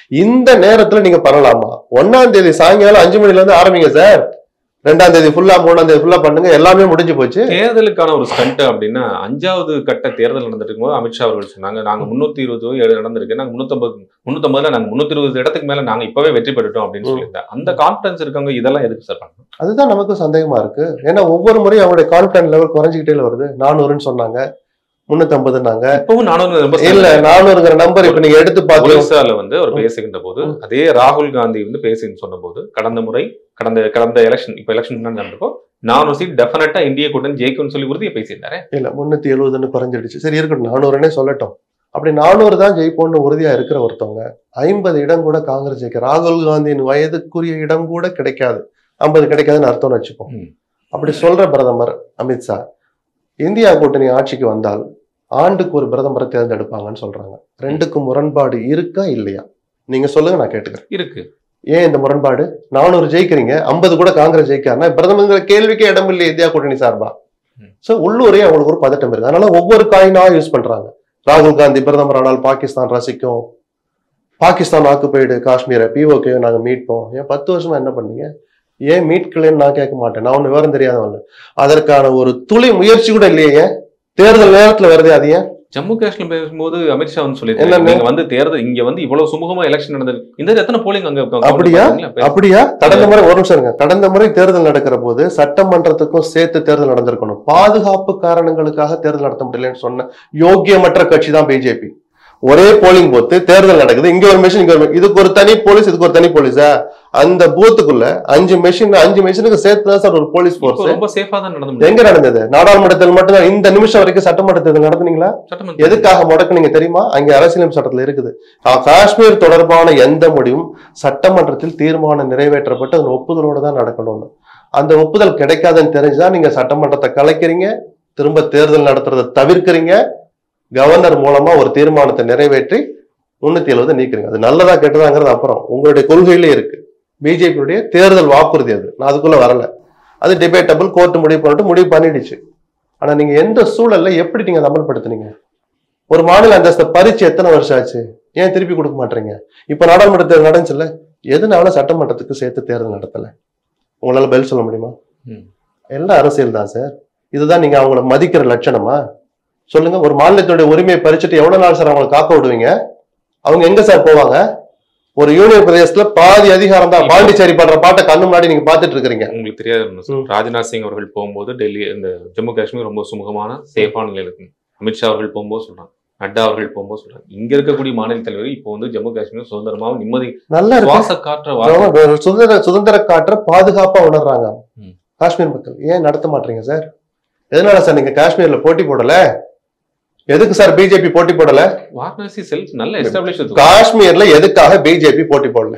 இந்த நேரத்துல நீங்க பண்ணலாமா ஒன்னாம் தேதி சாயங்காலம் அஞ்சு மணில இருந்து ஆரம்பிங்க சார் ரெண்டாம் தேதி ஃபுல்லா மூணாம் தேதி ஃபுல்லா பண்ணுங்க எல்லாமே முடிஞ்சு போச்சு தேர்தலுக்கான ஒரு ஸ்டண்ட் அப்படின்னா அஞ்சாவது கட்ட தேர்தல் நடந்துட்டு இருக்கும்போது அமித்ஷா அவர்கள் சொன்னாங்க நாங்க முன்னூத்தி இருபது ஏழு நடந்திருக்கு நாங்க முன்னூத்தம்பது முன்னூத்தம்பதுல நாங்க முன்னூத்தி இருபது இடத்துக்கு மேல நாங்க இப்பவே வெற்றி பெற்றுட்டோம் அப்படின்னு ம். சொல்லியிருந்தாங்க அந்த கான்பிடன்ஸ் இருக்கவங்க இதெல்லாம் எதுக்கு சார் பண்ணணும் அதுதான் நமக்கும் சந்தேகமா இருக்கு ஏன்னா ஒவ்வொரு முறையும் அவங்களுடைய கான்பிடன்ட் லெவல் குறைஞ்சிக்கிட்டே வருது நானூறுன்னு சொன்னாங்க முன்னூத்தம்பதுனாங்க இப்பவும் நானும் ரொம்ப இல்ல நானூறுங்கிற நம்பர் இப்ப நீங்க எடுத்து பாத்தீங்க ஒரிசால வந்து அவர் பேசுகின்ற போது அதே ராகுல் காந்தி வந்து பேசுன்னு சொன்ன போது கடந்த முறை கடந்த கடந்த எலெக்ஷன் இப்ப எலெக்ஷன் நடந்தப்போ நானூறு சீட் டெஃபினட்டா இந்திய கூட்டணி ஜெயிக்கும்னு சொல்லி உறுதியை பேசியிருந்தாரு இல்ல முன்னூத்தி எழுபதுன்னு குறைஞ்சிடுச்சு சரி இருக்கட்டும் நானூறுனே சொல்லட்டும் அப்படி நானூறு தான் ஜெயிப்போம்னு உறுதியா இருக்கிற ஒருத்தவங்க ஐம்பது இடம் கூட காங்கிரஸ் ஜெயிக்க ராகுல் காந்தியின் வயதுக்குரிய இடம் கூட கிடைக்காது ஐம்பது கிடைக்காதுன்னு அர்த்தம்னு வச்சுப்போம் ம். அப்படி சொல்ற பிரதமர் அமித்ஷா இந்தியா கூட்டணி ஆட்சிக்கு வந்தால் ஆண்டுக்கு ஒரு பிரதமரை தேர்ந்தெடுப்பாங்கன்னு சொல்றாங்க ரெண்டுக்கும் முரண்பாடு இருக்கா இல்லையா நீங்க சொல்லுங்க நான் கேட்டுக்கிறேன் இருக்கு ஏன் இந்த முரண்பாடு நானூறு ஜெயிக்கிறீங்க ஐம்பது கூட காங்கிரஸ் ஜெயிக்காருன்னா பிரதமர் கேள்விக்கே இடம் இல்லை இந்தியா கூட்டணி சார்பா ம். சோ உள்ளூரே அவங்களுக்கு ஒரு பதட்டம் இருக்கு அதனால ஒவ்வொரு காயினா யூஸ் பண்றாங்க ராகுல் காந்தி பிரதமர் ஆனால் பாகிஸ்தான் ரசிக்கும் பாகிஸ்தான் ஆக்குப்பைடு காஷ்மீரை பிஓகே நாங்க மீட்போம் ஏன் பத்து வருஷமா என்ன பண்ணீங்க ஏன் மீட்கலன்னு நான் கேட்க மாட்டேன் நான் ஒண்ணு விவரம் தெரியாதவன் இல்ல. அதற்கான ஒரு துளி முயற்சி கூட இல்லையே ஏன் தேர்தல் நேரத்துல வருது அது ஏன் ஜம்மு காஷ்மீர் பேசும்போது அமித்ஷா வந்து சொல்லியிருக்காரு என்னன்னு? நீங்க வந்து தேர்தல் இங்க வந்து இவ்வளவு சுமூகமா எலெக்ஷன் நடந்தது இந்த எத்தனை போலிங் அங்க க- அப்படியா? கவனிப்பாங்களா? அப்படியா கடந்த முறை ஒரு நிமிஷம் இருங்க கடந்த முறை தேர்தல் நடக்கிற போது சட்டமன்றத்துக்கும் சேர்த்து தேர்தல் நடந்திருக்கணும் பாதுகாப்பு காரணங்களுக்காக தேர்தல் நடத்த முடியலன்னு சொன்ன யோக்கியமற்ற கட்சி தான் பிஜேபி ஒரே போலிங் பூத்து தேர்தல் நடக்குது இங்க ஒரு மெஷின் இங்க ஒரு machine. இதுக்கு ஒரு தனி போலீஸ் இதுக்கு ஒரு தனி போலீஸா அந்த பூத்துக்குள்ள அஞ்சு மெஷின் அஞ்சு மெஷினுக்கு சேர்த்து தான் சார் ஒரு போலீஸ் இப்போ போர்ஸ் ரொம்ப சேஃபா தான் நடந்து முடியும். எங்க நடந்தது நாடாளுமன்ற தேர்தல் மட்டும் தான் இந்த நிமிஷம் வரைக்கும் சட்டமன்ற தேர்தல் நடத்துனீங்களா சட்டமன்ற எதுக்காக முடக்குனீங்க தெரியுமா அங்க அரசியலமைப்பு சட்டத்துல இருக்குது ஆ, காஷ்மீர் தொடர்பான எந்த முடிவும் சட்டமன்றத்தில் தீர்மானம் நிறைவேற்றப்பட்டு அதன் ஒப்புதலோட தான் நடக்கணும்னு அந்த ஒப்புதல் கிடைக்காதுன்னு தெரிஞ்சுதான் நீங்க சட்டமன்றத்தை கலைக்கிறீங்க திரும்ப தேர்தல் நடத்துறதை தவிர்க்கிறீங்க கவர்னர் மூலமா ஒரு தீர்மானத்தை நிறைவேற்றி முன்னூத்தி எழுபது நீக்குறீங்க அது நல்லதா கெட்டதாங்கிறது அப்புறம் உங்களுடைய கொள்கையிலே இருக்கு பிஜேபியுடைய தேர்தல் வாக்குறுதி அது நான் அதுக்குள்ள வரல அது டிபேட்டபிள் கோர்ட் முடிவு பண்ணிட்டு முடிவு பண்ணிடுச்சு ஆனா நீங்க எந்த சூழல்ல எப்படி நீங்க அதை அமல்படுத்துனீங்க ஒரு மாநில அந்தஸ்தை பறிச்சு எத்தனை வருஷம் ஆச்சு ஏன் திருப்பி கொடுக்க மாட்டீங்க இப்ப நாடாளுமன்ற தேர்தல் நடந்துச்சுல்ல எதனால சட்டமன்றத்துக்கு சேர்த்து தேர்தல் நடத்தல உங்களால பதில் சொல்ல முடியுமா ம். எல்லாம் அரசியல் தான் சார் இதுதான் நீங்க அவங்கள மதிக்கிற லட்சணமா சொல்லுங்க ஒரு மாநிலத்துடைய உரிமையை பறிச்சுட்டு எவ்வளவு நாள் சார் அவங்களை காக்க விடுவீங்க அவங்க எங்க சார் போவாங்க ஒரு யூனியன் பிரதேசத்துல பாதி அதிகாரம் தான் பாண்டிச்சேரி பண்ற பாட்டை கண்ணு முன்னாடி நீங்க பாத்துட்டு இருக்கிறீங்க உங்களுக்கு தெரியாது ஒண்ணு சார். ம். ராஜ்நாத் சிங் அவர்கள் போகும்போது டெல்லி இந்த ஜம்மு காஷ்மீர் ரொம்ப சுமூகமான சேஃபான நிலையில் இருக்கு அமித்ஷா அவர்கள் போகும்போது சொல்றாங்க நட்டா அவர்கள் போகும்போது சொல்றாங்க இங்க இருக்கக்கூடிய மாநில தலைவர் இப்போ வந்து ஜம்மு காஷ்மீர் சுதந்திரமாவும் நிம்மதி நல்லா இருக்கு சுவாச காற்ற வாசம் ஒரு சுதந்திர சுதந்திர காற்ற பாதுகாப்பா உணர்றாங்க ம். காஷ்மீர் மக்கள் ஏன் நடத்த மாட்டீங்க சார் எதனால சார் நீங்க காஷ்மீர்ல போட்டி போடல எதுக்கு சார் பிஜேபி போட்டி போடல வாரணாசி செல்ஃப் நல்ல எஸ்டாப்ளிஷ் காஷ்மீர்ல எதுக்காக பிஜேபி போட்டி போடல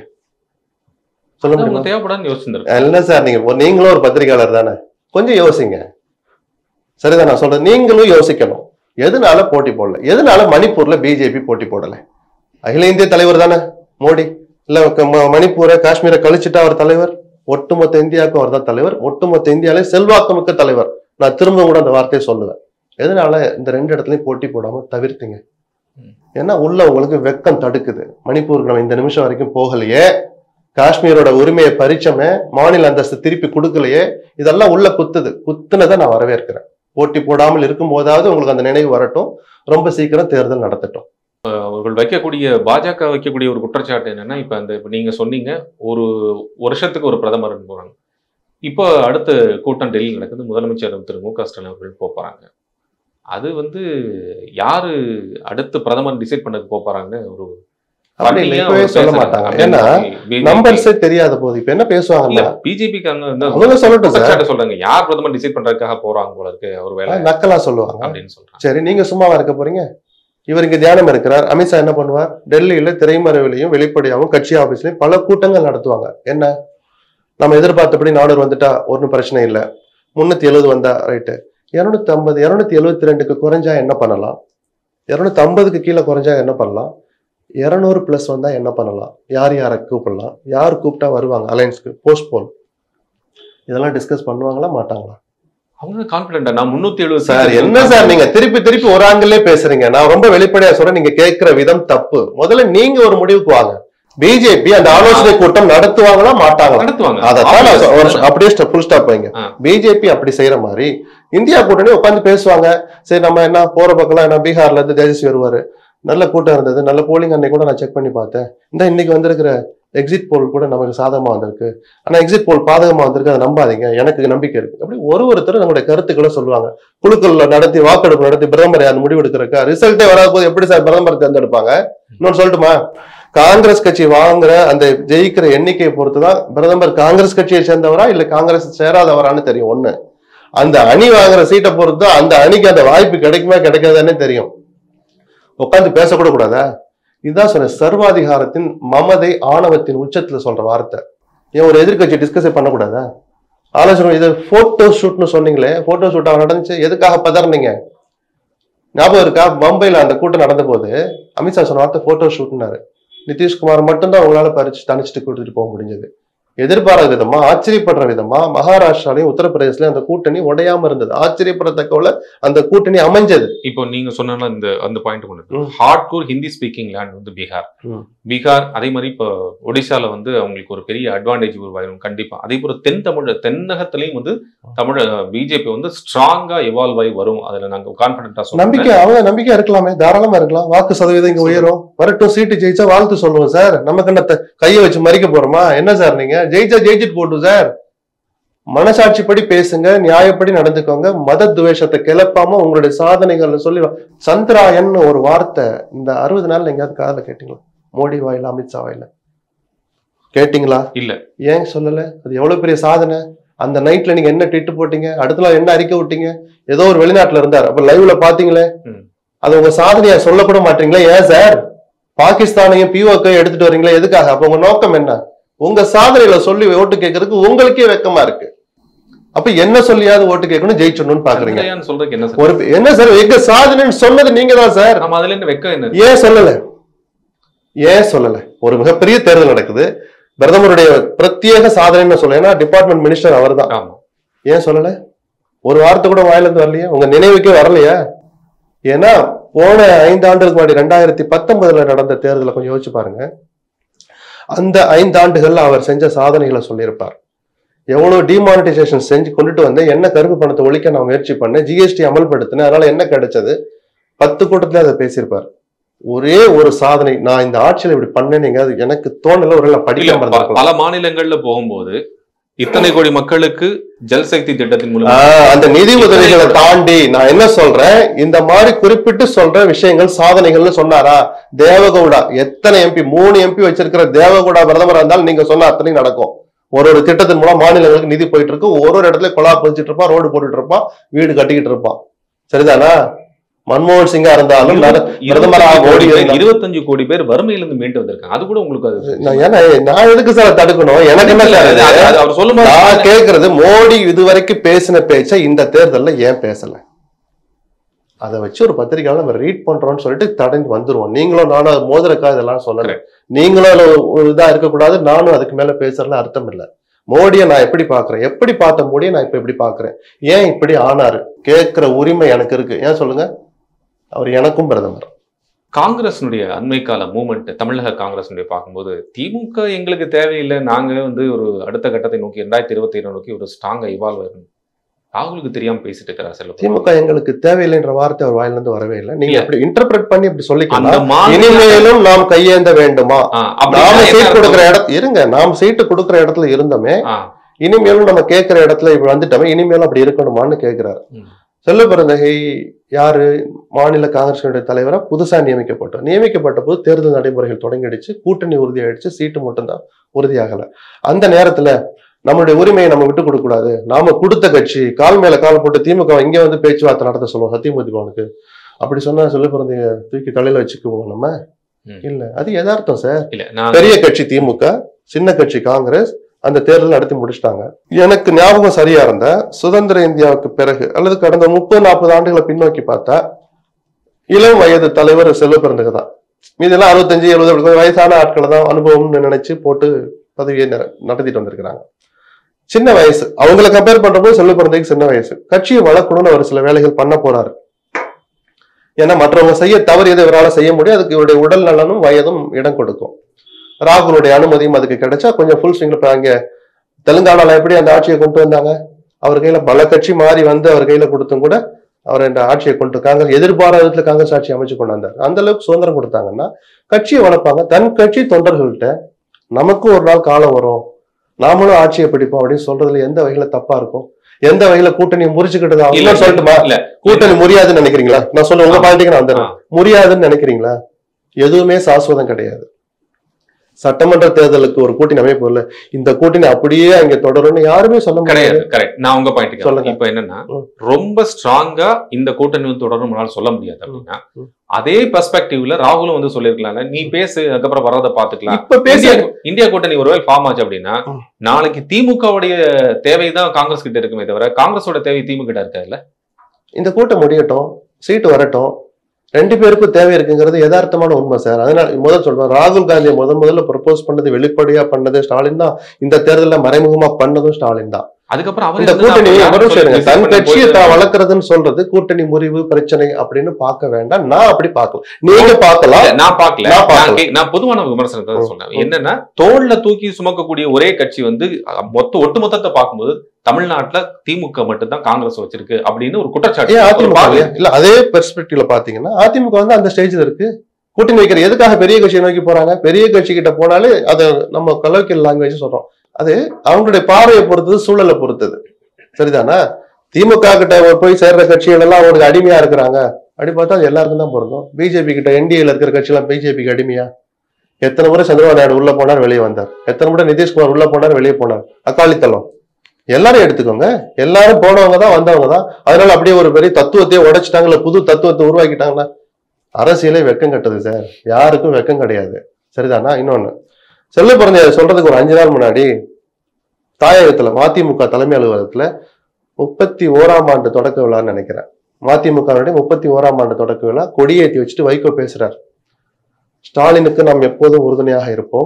சொல்ல அவங்க முடியுமா தேவைப்படான்னு யோசிச்சிருந்தாரு இல்ல சார் நீங்க ஒரு- நீங்களும் ஒரு பத்திரிகையாளர் தானே கொஞ்சம் யோசிங்க சரிதான் நான் சொல்றேன் நீங்களும் யோசிக்கணும் எதனால போட்டி போடல எதனால மணிப்பூர்ல பிஜேபி போட்டி போடல அகில இந்திய தலைவர் தானே மோடி இல்ல க- ம- மணிப்பூரை காஷ்மீரை கழிச்சுட்டா அவர் தலைவர் ஒட்டுமொத்த இந்தியாவுக்கும் அவர் தான் தலைவர் ஒட்டுமொத்த இந்தியாவிலே செல்வாக்குமிக்க தலைவர் நான் திரும்ப கூட அந்த வார்த்தையை சொல்லுவேன் எதனால இந்த ரெண்டு இடத்துலயும் போட்டி போடாம தவிர்த்தீங்க ம். ஏன்னா உள்ள உங்களுக்கு வெக்கம் தடுக்குது மணிப்பூருக்கு நம்ம இந்த நிமிஷம் வரைக்கும் போகலையே காஷ்மீரோட உரிமையை பறிச்சோமே மாநில அந்தஸ்து திருப்பி கொடுக்கலையே இதெல்லாம் உள்ள குத்துது குத்துனதை நான் வரவேற்கிறேன் போட்டி போடாமல் இருக்கும் போதாவது உங்களுக்கு அந்த நினைவு வரட்டும் ரொம்ப சீக்கிரம் தேர்தல் நடத்தட்டும் அவர்கள் வைக்கக்கூடிய பாஜக வைக்கக்கூடிய ஒரு குற்றச்சாட்டு என்னன்னா இப்ப அந்த இப்ப நீங்க சொன்னீங்க ஒரு வருஷத்துக்கு ஒரு பிரதமர் போறாங்க இப்போ அடுத்த கூட்டம் டெல்லியில் நடக்குது முதலமைச்சர் திரு மு க ஸ்டாலின் அவர்கள் போப் போறாங்க அது வந்து யாரு அடுத்து பிரதமர் டிசைட் பண்ணதுக்கு போப் போறாங்கன்னு ஒரு அப்படி இல்லை, பட்டியலா இப்பவே அவர் சொல்ல பேசுறாங்க. மாட்டாங்க அப்படின்னு ஏன்னா BJP நம்பர்ஸே தெரியாத போது இப்ப என்ன இல்ல பேசுவாங்கன்னா பிஜேபிக்கு அங்க வந்து அவங்க சொல்லட்டும் சார் குற்றச்சாட்டு சொல்றாங்க யார் பிரதமர் டிசைட் பண்றதுக்காக போறாங்க போல இருக்கு அவர் வேலை நக்கலா சொல்லுவாங்க அப்படின்னு சொல்றாங்க சரி நீங்க சும்மாவா இருக்க போறீங்க இவர் இங்க தியானம் இருக்கிறார் அமித்ஷா என்ன பண்ணுவார் டெல்லியில திரைமறைவிலையும் வெளிப்படையாகவும் கட்சி ஆபீஸ்லயும் பல கூட்டங்கள் நடத்துவாங்க என்ன நம்ம எதிர்பார்த்தபடி நானூறு வந்துட்டா ஒன்றும் பிரச்சனை இல்லை முன்னூத்தி எழுபது வந்தா ரைட்டு இருநூத்தி ஐம்பது இருநூத்தி எழுபத்தி ரெண்டுக்கு குறைஞ்சா என்ன பண்ணலாம் இருநூத்தி ஐம்பதுக்கு கீழே குறைஞ்சா என்ன பண்ணலாம் இருநூறு பிளஸ் வந்தா என்ன பண்ணலாம் யார் யாரை கூப்பிடலாம் யார் கூப்பிட்டா வருவாங்க அலைன்ஸ்க்கு போஸ்ட்போன் இதெல்லாம் டிஸ்கஸ் பண்ணுவாங்களா மாட்டாங்களா அவங்க கான்பிடண்டா நான் முன்னூத்தி எழுபது சார் என்ன சார் நீங்க திருப்பி திருப்பி ஒரு ஆங்கிளே பேசுறீங்க நான் ரொம்ப வெளிப்படையா சொல்றேன் நீங்க கேட்கிற விதம் தப்பு முதல்ல நீங்க ஒரு முடிவுக்கு வாங்க பிஜேபி அந்த ஆலோசனை கூட்டம் நடத்துவாங்களா மாட்டாங்களா நடத்துவாங்க அதான் நான் சொ- ஒரு Obvious. அப்படியே ஃபுல் ஸ்டாப் வைங்க ஆ. பிஜேபி அப்படி செய்யற மாதிரி இந்தியா கூட்டணி உட்காந்து பேசுவாங்க சரி நம்ம என்ன போற பக்கம்லாம் என்ன பீகார்ல இருந்து தேஜஸ்வி வருவாரு நல்ல கூட்டம் இருந்தது நல்ல போலிங் அன்னைக்கு கூட நான் செக் பண்ணி பார்த்தேன் இந்த இன்னைக்கு வந்திருக்கிற எக்ஸிட் போல் கூட நமக்கு சாதகமா வந்திருக்கு ஆனா எக்ஸிட் போல் பாதகமா வந்திருக்கு அதை நம்பாதீங்க எனக்கு நம்பிக்கை இருக்கு அப்படி ஒரு ஒருத்தரும் நம்மளுடைய கருத்துக்களை சொல்லுவாங்க குழுக்கள்ல நடத்தி வாக்கெடுப்பு நடத்தி பிரதமர் யார் முடிவு எடுக்கிறக்கா ரிசல்ட்டே வராத போது எப்படி சார் பிரதமர் தேர்ந்தெடுப்பாங்க இன்னொன்னு சொல்லட்டுமா காங்கிரஸ் கட்சி வாங்குற அந்த ஜெயிக்கிற எண்ணிக்கையை பொறுத்துதான் பிரதமர் காங்கிரஸ் கட்சியை சேர்ந்தவரா இல்ல காங்கிரஸ் சேராதவரான்னு தெரியும் ஒண்ணு அந்த அணி வாங்குற சீட்டை பொறுத்து தான் அந்த அணிக்கு அந்த வாய்ப்பு கிடைக்குமா கிடைக்காதானே தெரியும் உட்காந்து பேசக்கூட கூடாதா இதுதான் சொன்ன சர்வாதிகாரத்தின் மமதை ஆணவத்தின் உச்சத்துல சொல்ற வார்த்தை ஏன் ஒரு எதிர்க்கட்சி டிஸ்கஸ் பண்ணக்கூடாதா ஆலோசனை இது போட்டோ ஷூட்னு சொன்னீங்களே போட்டோ ஷூட் நடந்துச்சு எதுக்காக பதறினீங்க ஞாபகம் இருக்கா பம்பையில அந்த கூட்டம் நடந்த போது அமித்ஷா சொன்ன வார்த்தை போட்டோ ஷூட்னாரு நிதிஷ்குமார் மட்டும்தான் உங்களால பறிச்சு தனிச்சுட்டு கொடுத்துட்டு போக முடிஞ்சது எதிர்பாராத விதமா ஆச்சரியப்படுற விதமா மகாராஷ்டிராலையும் உத்தரப்பிரதேசலையும் அந்த கூட்டணி உடையாம இருந்தது ஆச்சரியப்படத்தக்கவுல அந்த கூட்டணி அமைஞ்சது இப்போ நீங்க சொன்ன இந்த அந்த பாயிண்ட் கொண்டு ம். Hard core Hindi speaking land வந்து பீகார் ம். பீகார் அதே மாதிரி இப்போ ஒடிசால வந்து அவங்களுக்கு ஒரு பெரிய அட்வான்டேஜ் உருவாயிரும் கண்டிப்பா அதே போல தென் தமிழ் தென்னகத்திலையும் வந்து தமிழ் பிஜேபி வந்து ஸ்ட்ராங்கா எவால்வ் ஆகி வரும் அதுல நாங்க கான்பிடண்டா சொல்றோம் நம்பிக்கை அவங்க நம்பிக்கை இருக்கலாமே தாராளமா இருக்கலாம் வாக்கு சதவீதம் இங்க உயரும் வரட்டும் சீட்டு ஜெயிச்சா வாழ்த்து சொல்லுவோம் சார் நமக்கு என்ன த- கையை வச்சு மறிக்க போறோமா என்ன சார் நீங்க ஜெயிச்சா ஜெயிச்சிட்டு போட்டும் சார் மனசாட்சிப்படி பேசுங்க நியாயப்படி நடந்துக்கோங்க மத துவேஷத்தை கிளப்பாம உங்களுடைய சாதனைகள்ல சொல்லி வா- சந்திராயன் ஒரு வார்த்தை இந்த அறுபது நாள்ல எங்கேயாவது காதுல கேட்டீங்களா மோடி வாயில அமித்ஷா வாயில கேட்டீங்களா இல்ல. ஏன் சொல்லல அது எவ்வளவு பெரிய சாதனை அந்த நைட்ல நீங்க என்ன ட்விட் போட்டீங்க அடுத்த நாள் என்ன அறிக்கை விட்டீங்க ஏதோ ஒரு வெளிநாட்டுல இருந்தார் அப்ப லைவ்ல பாத்தீங்களே ம். அது உங்க சாதனையா சொல்லக்கூட மாட்டீங்களா ஏன் சார் பாகிஸ்தானையும் பிஓக்கையும் எடுத்துட்டு வரீங்களா எதுக்காக அப்ப உங்க நோக்கம் என்ன உங்க சாதனையில சொல்லி ஓட்டு கேட்கறதுக்கு உங்களுக்கே வெக்கமா இருக்கு அப்ப என்ன சொல்லியாவது ஓட்டு கேட்கணும் ஜெயிச்சிடணும்னு பாக்குறீங்க சந்திரயான் சொல்றதுக்கு என்ன சார் ஒரு என்ன சார் எங்க சாதனைன்னு சொன்னது நீங்க தான் சார் நம்ம அதுல இருந்து வெக்க என்ன ஏன் சொல்லல ஏன் சொல்லல ஒரு மிகப்பெரிய தேர்தல் நடக்குது பிரதமருடைய பிரத்யேக சாதனைன்னு சொல்ல ஏன்னா டிபார்ட்மெண்ட் மினிஸ்டர் அவர்தான் ஆமா ஏன் சொல்லல ஒரு வார்த்தை கூட வாயில இருந்து வரலையா உங்க நினைவுக்கே வரலையா ஏன்னா போன ஐந்து ஆண்டுகளுக்கு முன்னாடி ரெண்டாயிரத்தி பத்தொன்பதுல நடந்த தேர்தலை கொஞ்சம் யோசிச்சு பாருங்க அந்த ஐந்து ஆண்டுகள்ல அவர் செஞ்ச சாதனைகளை சொல்லியிருப்பார் எவ்வளவு டிமானிட்டைசேஷன் செஞ்சு கொண்டுட்டு வந்தேன் என்ன கருப்பு பணத்தை ஒழிக்க நான் முயற்சி பண்ணேன் ஜிஎஸ்டி அமல்படுத்தினேன் அதனால என்ன கிடைச்சது பத்து கூட்டத்துல அதை பேசியிருப்பார் ஒரே ஒரு சாதனை நான் இந்த ஆட்சியில இப்படி பண்ணேன் நீங்க அது எனக்கு தோணல ஒரு இல்ல படிக்காம ப- இருந்திருக்கலாம். பல மாநிலங்கள்ல போகும்போது இத்தனை கோடி மக்களுக்கு ஜல் சக்தி திட்டத்தின் மூலம் ஆஹ் அந்த நிதி உதவிகளை தாண்டி நான் என்ன சொல்றேன் இந்த மாதிரி குறிப்பிட்டு சொல்ற விஷயங்கள் சாதனைகள்னு சொன்னாரா தேவகவுடா எத்தனை எம்பி மூணு எம்பி வச்சிருக்கிற தேவகவுடா பிரதமர் இருந்தாலும் நீங்க சொன்ன அத்தனையும் நடக்கும் ஒரு ஒரு திட்டத்தின் மூலம் மாநிலங்களுக்கு நிதி போயிட்டு இருக்கு ஒரு ஒரு இடத்துல கொலா பதிச்சிட்டு இருப்பான் ரோடு போட்டுட்டு இருப்பான் வீடு கட்டிக்கிட்டு இருப்பான் சரிதானா மன்மோகன் சிங்கா இருந்தாலும் நட- பிரதமரா மோடி இருந்தா- இருபத்தஞ்சு கோடி பேர் வறுமையிலிருந்து மீண்டு வந்திருக்காங்க அது கூட உங்களுக்கு அது நான் ஏன்னா நான் எதுக்கு சார் தடுக்கணும் எனக்கு என்ன சார் இது? அது- அது அவர் சொல்லும் நான் கேக்குறது மோடி இதுவரைக்கும் பேசின பேச்ச இந்த தேர்தல்ல ஏன் பேசல அதை வச்சு ஒரு பத்திரிகையாளர் நம்ம ரீட் பண்றோம்னு சொல்லிட்டு தடைஞ்சு வந்துருவோம் நீங்களும் நானும் அது மோதிரக்கா இதெல்லாம் சொல்லல நீங்களும் அதுல ஒரு- ஒரு இதா இருக்கக்கூடாது நானும் அதுக்கு மேல பேசுறதுல அர்த்தம் இல்ல மோடியை நான் எப்படி பாக்குறேன் எப்படி பார்த்த மோடியை நான் இப்ப எப்படி பாக்குறேன் ஏன் இப்படி ஆனாரு கேட்கிற உரிமை எனக்கு இருக்கு ஏன் சொல்லுங்க அவர் எனக்கும் பிரதமர் காங்கிரஸினுடைய அண்மை கால மூமெண்ட் தமிழக காங்கிரஸினுடைய பார்க்கும்போது திமுக எங்களுக்கு தேவையில்லை நாங்க வந்து ஒரு அடுத்த கட்டத்தை நோக்கி ரெண்டாயிரத்தி இருபத்தி ஏழு நோக்கி ஒரு ஸ்ட்ராங்கா இவால்வ் ஆகணும் ராகுலுக்கு தெரியாம பேசிட்டு இருக்கிறா செல்ல திமுக எங்களுக்கு தேவையில்லைன்ற வார்த்தை அவர் வாயிலிருந்து வரவே இல்லை நீங்க இல்ல. எப்படி இன்டர்பிரட் பண்ணி இப்படி அந்த சொல்லிக்கலாம் மாநில இனிமேலும் நாம் கையேந்த வேண்டுமா ஆ, நாம அப்படின்னா என்ன சீட் கொடுக்கிற அர்த்தம்? இடத்துல இருங்க நாம் சீட்டு கொடுக்கிற இடத்துல இருந்தோமே ஆ, இனிமேலும் நம்ம கேட்கிற இடத்துல இப்படி வந்துட்டோமே இனிமேலும் அப்படி இருக்கணுமான்னு கேட்கிறாரு ம். செல்ல பிறந்தகை யாரு மாநில காங்கிரசினுடைய தலைவரா புதுசா நியமிக்கப்பட்டோம் நியமிக்கப்பட்ட போது தேர்தல் நடைமுறைகள் தொடங்கிடுச்சு கூட்டணி உறுதியாயிடுச்சு சீட்டு மட்டும்தான் உறுதியாகல அந்த நேரத்துல நம்மளுடைய உரிமையை நம்ம விட்டு கொடுக்க கூடாது நாம கொடுத்த கட்சி கால் மேல கால் போட்டு திமுக இங்க வந்து பேச்சுவார்த்தை நடத்த சொல்லுவோம் சத்தியமூர்த்தி பவனுக்கு அப்படி சொன்னா சொல்ல பிறந்த தூக்கி தலையில வச்சுக்குவோம் நம்ம ம். இல்ல அது யதார்த்தம் சார் இல்ல நான் பெரிய கட்சி திமுக சின்ன கட்சி காங்கிரஸ் அந்த தேர்தல் நடத்தி முடிச்சிட்டாங்க எனக்கு ஞாபகம் சரியா இருந்தா சுதந்திர இந்தியாவுக்கு பிறகு அல்லது கடந்த முப்பது நாற்பது ஆண்டுகளை பின்னோக்கி பார்த்தா இளம் வயது தலைவர் செல்வ பிறந்தக தான் மீதெல்லாம் அறுபத்தஞ்சு எழுபது அப்படி கொஞ்சம் வயசான ஆட்களை தான் அனுபவம்னு நினைச்சு போட்டு பதவியை நட- நடத்திட்டு வந்திருக்கிறாங்க சின்ன வயசு அவங்கள கம்பேர் பண்றப்போ செல்வ பிறந்தகைக்கு சின்ன வயசு கட்சியை வளர்க்கணும்னு அவர் சில வேலைகள் பண்ண போறாரு ஏன்னா மற்றவங்க செய்ய தவறியதை இவரால செய்ய முடியும் அதுக்கு இவருடைய உடல் நலனும் வயதும் இடம் கொடுக்கும் ராகுலுடைய அனுமதியும் அதுக்கு கிடைச்சா கொஞ்சம் ஃபுல் ஸ்விங்ல இப்போ அங்கே தெலுங்கானால எப்படி அந்த ஆட்சியை கொண்டு வந்தாங்க அவர் கையில பல கட்சி மாறி வந்து அவர் கையில கொடுத்தும் கூட அவர் இந்த ஆட்சியை கொண்டு காங்கிரஸ் எதிர்பாராத விதத்துல காங்கிரஸ் ஆட்சி அமைச்சு கொண்டு வந்தார் அந்த அளவுக்கு சுதந்திரம் கொடுத்தாங்கன்னா கட்சியை வளர்ப்பாங்க தன் கட்சி தொண்டர்கள்ட்ட நமக்கும் ஒரு நாள் காலம் வரும் நாமளும் ஆட்சியை பிடிப்போம் அப்படின்னு சொல்றதுல எந்த வகையில தப்பா இருக்கும் எந்த வகையில கூட்டணி முறிச்சுக்கிட்டது இல்ல, அவங்க சொல்லட்டுமா இல்ல. கூட்டணி முடியாதுன்னு நினைக்கிறீங்களா நான் சொல்ல உங்க ஆ. பாயிண்ட்டுக்கு நான் வந்துடுறேன் ஆ. முடியாதுன்னு நினைக்கிறீங்களா எதுவுமே சாஸ்வதம் கிடையாது சட்டமன்ற தேர்தலுக்கு ஒரு கூட்டணி அமைப்பு இல்ல இந்த கூட்டணி அப்படியே அங்க தொடரும்னு யாருமே சொல்ல கிடையாது முடியாது கரெக்ட் நான் உங்க பாயிண்ட் சொல்லுங்க. இப்ப என்னன்னா ம். ரொம்ப ஸ்ட்ராங்கா இந்த கூட்டணி வந்து தொடரும் நம்மளால சொல்ல முடியாது அப்படின்னா ம். அதே பெர்ஸ்பெக்டிவ்ல ராகுலும் வந்து சொல்லிருக்கலாம்ல நீ பேசு அதுக்கப்புறம் வர்றதை பாத்துக்கலாம் இப்ப பேசி இந்தியா இந்தியா கூட்டணி ஒருவேளை ஃபார்ம் ஆச்சு அப்படின்னா ம். நாளைக்கு திமுகவுடைய தேவைதான் காங்கிரஸ் கிட்ட இருக்குமே தவிர காங்கிரஸோட தேவை திமுக கிட்ட இருக்காதுல்ல இந்த கூட்டம் முடியட்டும் சீட்டு வரட்டும் ரெண்டு பேருக்கும் தேவை இருக்குங்கிறது யதார்த்தமான உண்மை சார் அதனால முதல் சொல்றேன் ராகுல் காந்தியை முதன் முதல்ல ப்ரப்போஸ் பண்ணது வெளிப்படையா பண்ணது ஸ்டாலின் தான் இந்த தேர்தல்ல மறைமுகமா பண்ணதும் ஸ்டாலின் தான் அதுக்கப்புறம் அவர் இந்த வந்து கூட்டணி நான் எவரும் சொல்லி சரிங்க visit தன் பண்ணி கட்சியை போயிட்டு தான் வளர்க்கறதுன்னு சொல்றது கூட்டணி முறிவு பிரச்சனை அப்படின்னு பார்க்க வேண்டாம் நான் அப்படி பார்க்கலாம் நீங்க பார்க்கலாம் இல்ல, நான் பார்க்கல நான் பார்க்கல. நான் கே- நான் பொதுவான விமர்சனத்தை தான் ம், சொன்னேன் ம். என்னன்னா தோல்ல தூக்கி சுமக்கக்கூடிய ஒரே கட்சி வந்து அஹ், மொத்த ஒட்டுமொத்தத்தை பார்க்கும்போது தமிழ்நாட்டுல திமுக மட்டும்தான் காங்கிரஸ் வச்சிருக்கு அப்படின்னு ஒரு குற்றச்சாட்டு ஏன் ஒரு அதிமுக பார்வை. இல்லையா? இல்ல அதே பெர்ஸ்பெக்டிவ்ல பாத்தீங்கன்னா அதிமுக வந்து அந்த ஸ்டேஜ்ல இருக்கு கூட்டணி வைக்கிற எதுக்காக பெரிய கட்சியை நோக்கி போறாங்க பெரிய கட்சி கிட்ட போனாலே அதை நம்ம கலோக்கியல் லாங்குவேஜ் சொல்றோம் அது அவங்களுடைய பார்வையை பொறுத்தது சூழலை பொறுத்தது சரிதானா திமுக கிட்ட போய் சேர்ற கட்சிகள் எல்லாம் அவங்களுக்கு அடிமையா இருக்கிறாங்க அப்படி பார்த்தா அது எல்லாருக்கும் தான் பொருந்தும் பிஜேபி கிட்ட என்டிஏல இருக்கிற கட்சி எல்லாம் பிஜேபிக்கு அடிமையா எத்தனை முறை சந்திரபாபு நாயுடு உள்ள போனார் வெளியே வந்தார் எத்தனை முறை நிதிஷ்குமார் உள்ள போனார் வெளியே போனார் அக்காலித்தலம் எல்லாரும் எடுத்துக்கோங்க எல்லாரும் போனவங்க தான் வந்தவங்க தான் அதனால அப்படியே ஒரு பெரிய தத்துவத்தையே உடைச்சிட்டாங்கல்ல புது தத்துவத்தை உருவாக்கிட்டாங்கன்னா அரசியலே வெக்கம் கட்டுது சார் யாருக்கும் வெக்கம் கிடையாது சரிதானா இன்னொன்னு செல்ல பிறந்த சொல்றதுக்கு ஒரு அஞ்சு நாள் முன்னாடி தாயகத்துல மதிமுக தலைமை அலுவலகத்துல முப்பத்தி ஓராம் ஆண்டு தொடக்க விழான்னு நினைக்கிறேன் மதிமுகவுடைய முப்பத்தி ஓராம் ஆண்டு தொடக்க விழா கொடியேற்றி வச்சுட்டு வைகோ பேசுறார் ஸ்டாலினுக்கு நாம் எப்போதும் உறுதுணையாக இருப்போம்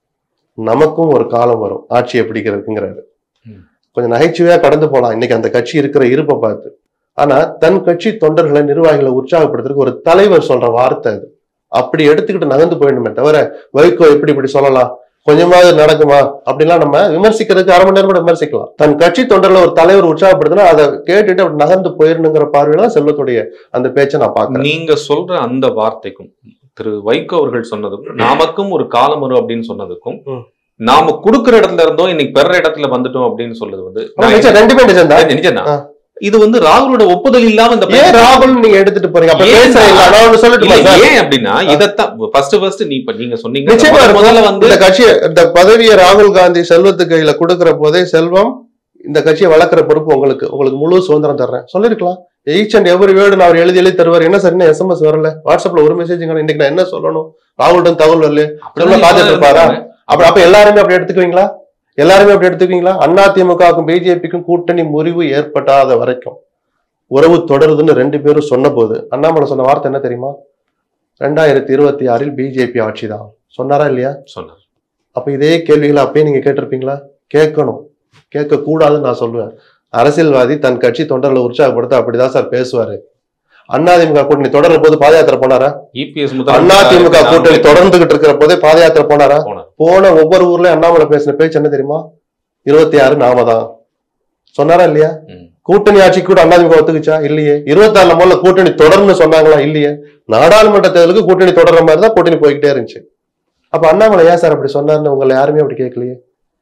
நமக்கும் ஒரு காலம் வரும் ஆட்சியை பிடிக்கிறதுக்குங்கிறாரு ம். கொஞ்சம் நகைச்சுவையா கடந்து போலாம் இன்னைக்கு அந்த கட்சி இருக்கிற இருப்பை பார்த்து ஆனா தன் கட்சி தொண்டர்களை நிர்வாகிகளை உற்சாகப்படுத்துறதுக்கு ஒரு தலைவர் சொல்ற வார்த்தை அது அப்படி எடுத்துக்கிட்டு நகர்ந்து போயிடணுமே தவிர வைகோ எப்படி இப்படி சொல்லலாம் கொஞ்சமாவது நடக்குமா அப்படிலாம் நம்ம விமர்சிக்கிறதுக்கு அரை மணி நேரம் கூட விமர்சிக்கலாம் தன் கட்சி தொண்டர்ல ஒரு தலைவர் உற்சாகப்படுத்தினா அதை கேட்டுட்டு அப்படி நகர்ந்து போயிடணுங்கிற பார்வையில தான் செல்வத்துடைய அந்த பேச்சை நான் பாக்குறேன் நீங்க சொல்ற அந்த வார்த்தைக்கும் திரு வைகோ அவர்கள் சொன்னதுக்கும் நமக்கும் ஒரு காலம் வரும் அப்படின்னு சொன்னதுக்கும் ம். நாம குடுக்கிற இடத்துல இருந்தோம் இன்னைக்கு பெற இடத்துல வந்துட்டோம் அப்படின்னு சொல்றது வந்து ஆமா, நிச்சயம், ரெண்டுமே நிஜம் தான் நிஜம்தான். ஆ. இது வந்து ராகுலோட ஒப்புதல் இல்லாம இந்த ஏன் ராகுல் நீங்க எடுத்துட்டு போறீங்க அப்ப ஏன் பேசுறீங்களா நான் ஒண்ணு சொல்லட்டுமா இல்ல, சார்? ஏன் அப்படின்னா இதத்தான் ஃபர்ஸ்ட் ஃபர்ஸ்ட் நீ இப்ப நீங்க சொன்னீங்க நிச்சயமா முதல்ல- இருக்கும். முதல்ல வந்து இந்த கட்சியை இந்த பதவியை ராகுல் காந்தி செல்வத்து கையில கொடுக்கிற போதே செல்வம் இந்த கட்சியை வளர்க்குற பொறுப்பு உங்களுக்கு உங்களுக்கு முழு சுதந்திரம் தர்றேன் சொல்லிருக்கலாம் ஈச் அண்ட் எவ்ரி வேர்டு நான் அவர் எழுதி எழுதி தருவார் என்ன சார் என்ன எஸ்எம்எஸ் வரல வாட்ஸ்அப்ல ஒரு மெசேஜ் இன்னைக்கு நான் என்ன சொல்லணும் ராகுல்டன் தகவல் வரல அப்படிதான் காத்துட்டு இப்ப இருப்பாரா? இருக்காங்க. அப்ப அப்ப எல்லாருமே அப்படி எடுத்துக்குவீங்களா எல்லாருமே அப்படி எடுத்துக்குவீங்களா அண்ணா திமுகவுக்கும் பிஜேபிக்கும் கூட்டணி முறிவு ஏற்பட்டாத வரைக்கும் உறவு தொடருதுன்னு ரெண்டு பேரும் சொன்னபோது அண்ணாமலை சொன்ன வார்த்தை என்ன தெரியுமா ரெண்டாயிரத்தி இருபத்தி ஆறில் பிஜேபி ஆட்சி தான் சொன்னாரா இல்லையா சொன்னார் அப்ப இதே கேள்விகளை அப்பயே நீங்க கேட்டிருப்பீங்களா கேட்கணும் கேட்க கூடாதுன்னு நான் சொல்லுவேன் அரசியல்வாதி தன் கட்சி தொண்டர்களை உற்சாகப்படுத்த அப்படிதான் சார் பேசுவாரு அதிமுக கூட்டணி தொடர்ற போது பாத யாத்திரை போனாரா இபிஎஸ் அதிமுக கூட்டணி தொடர்ந்துகிட்டு இருக்கிற போதே பாத யாத்திரை போனாரா போனார். போன ஒவ்வொரு ஊர்லயும் அண்ணாமலை பேசின பேச்சு என்ன தெரியுமா இருபத்தி ஆறு நாம தான் சொன்னாரா இல்லையா ம். கூட்டணி ஆட்சிக்கு கூட அதிமுக ஒத்துக்குச்சா இல்லையே இருபத்தி ஆறுல முதல்ல கூட்டணி தொடர்ந்து சொன்னாங்களா இல்லையே நாடாளுமன்ற தேர்தலுக்கு கூட்டணி தொடர்ற மாதிரி தான் கூட்டணி போய்கிட்டே இருந்துச்சு அப்ப அண்ணாமலை ஏன் சார் அப்படி சொன்னாருன்னு உங்களை யாருமே அப்படி கேட்கலையே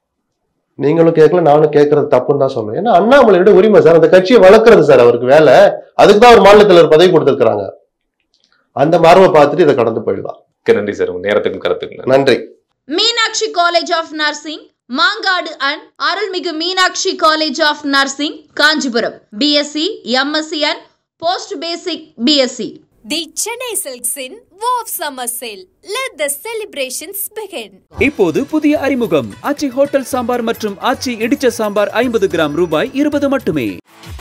நீங்களும் கேட்கல நானும் கேட்கறது தப்புன்னு தான் சொல்லுவேன் ஏன்னா அண்ணாமலையோட உரிமை சார் அந்த கட்சியை வளர்க்கறது சார் அவருக்கு வேலை அதுக்கு தான் ஒரு மாநில தலைவர் பதவி கொடுத்திருக்காங்க அந்த மார்பை பார்த்துட்டு இதை கடந்து போயிடலாம் நன்றி சார் உங்க நேரத்துக்கும் கருத்துக்கு நன்றி Meenakshi college of nursing Mangadu and Arulmigu Meenakshi college of nursing Kanchipuram BSc MSc and post basic BSc The Chennai Silks in Wow Summer Sale. Let the celebrations begin. இப்போது புதிய அறிமுகம் ஆச்சி ஹோட்டல் சாம்பார் மற்றும் ஆச்சி இடிச்ச சாம்பார் ஐம்பது கிராம் ரூபாய் இருபது மட்டுமே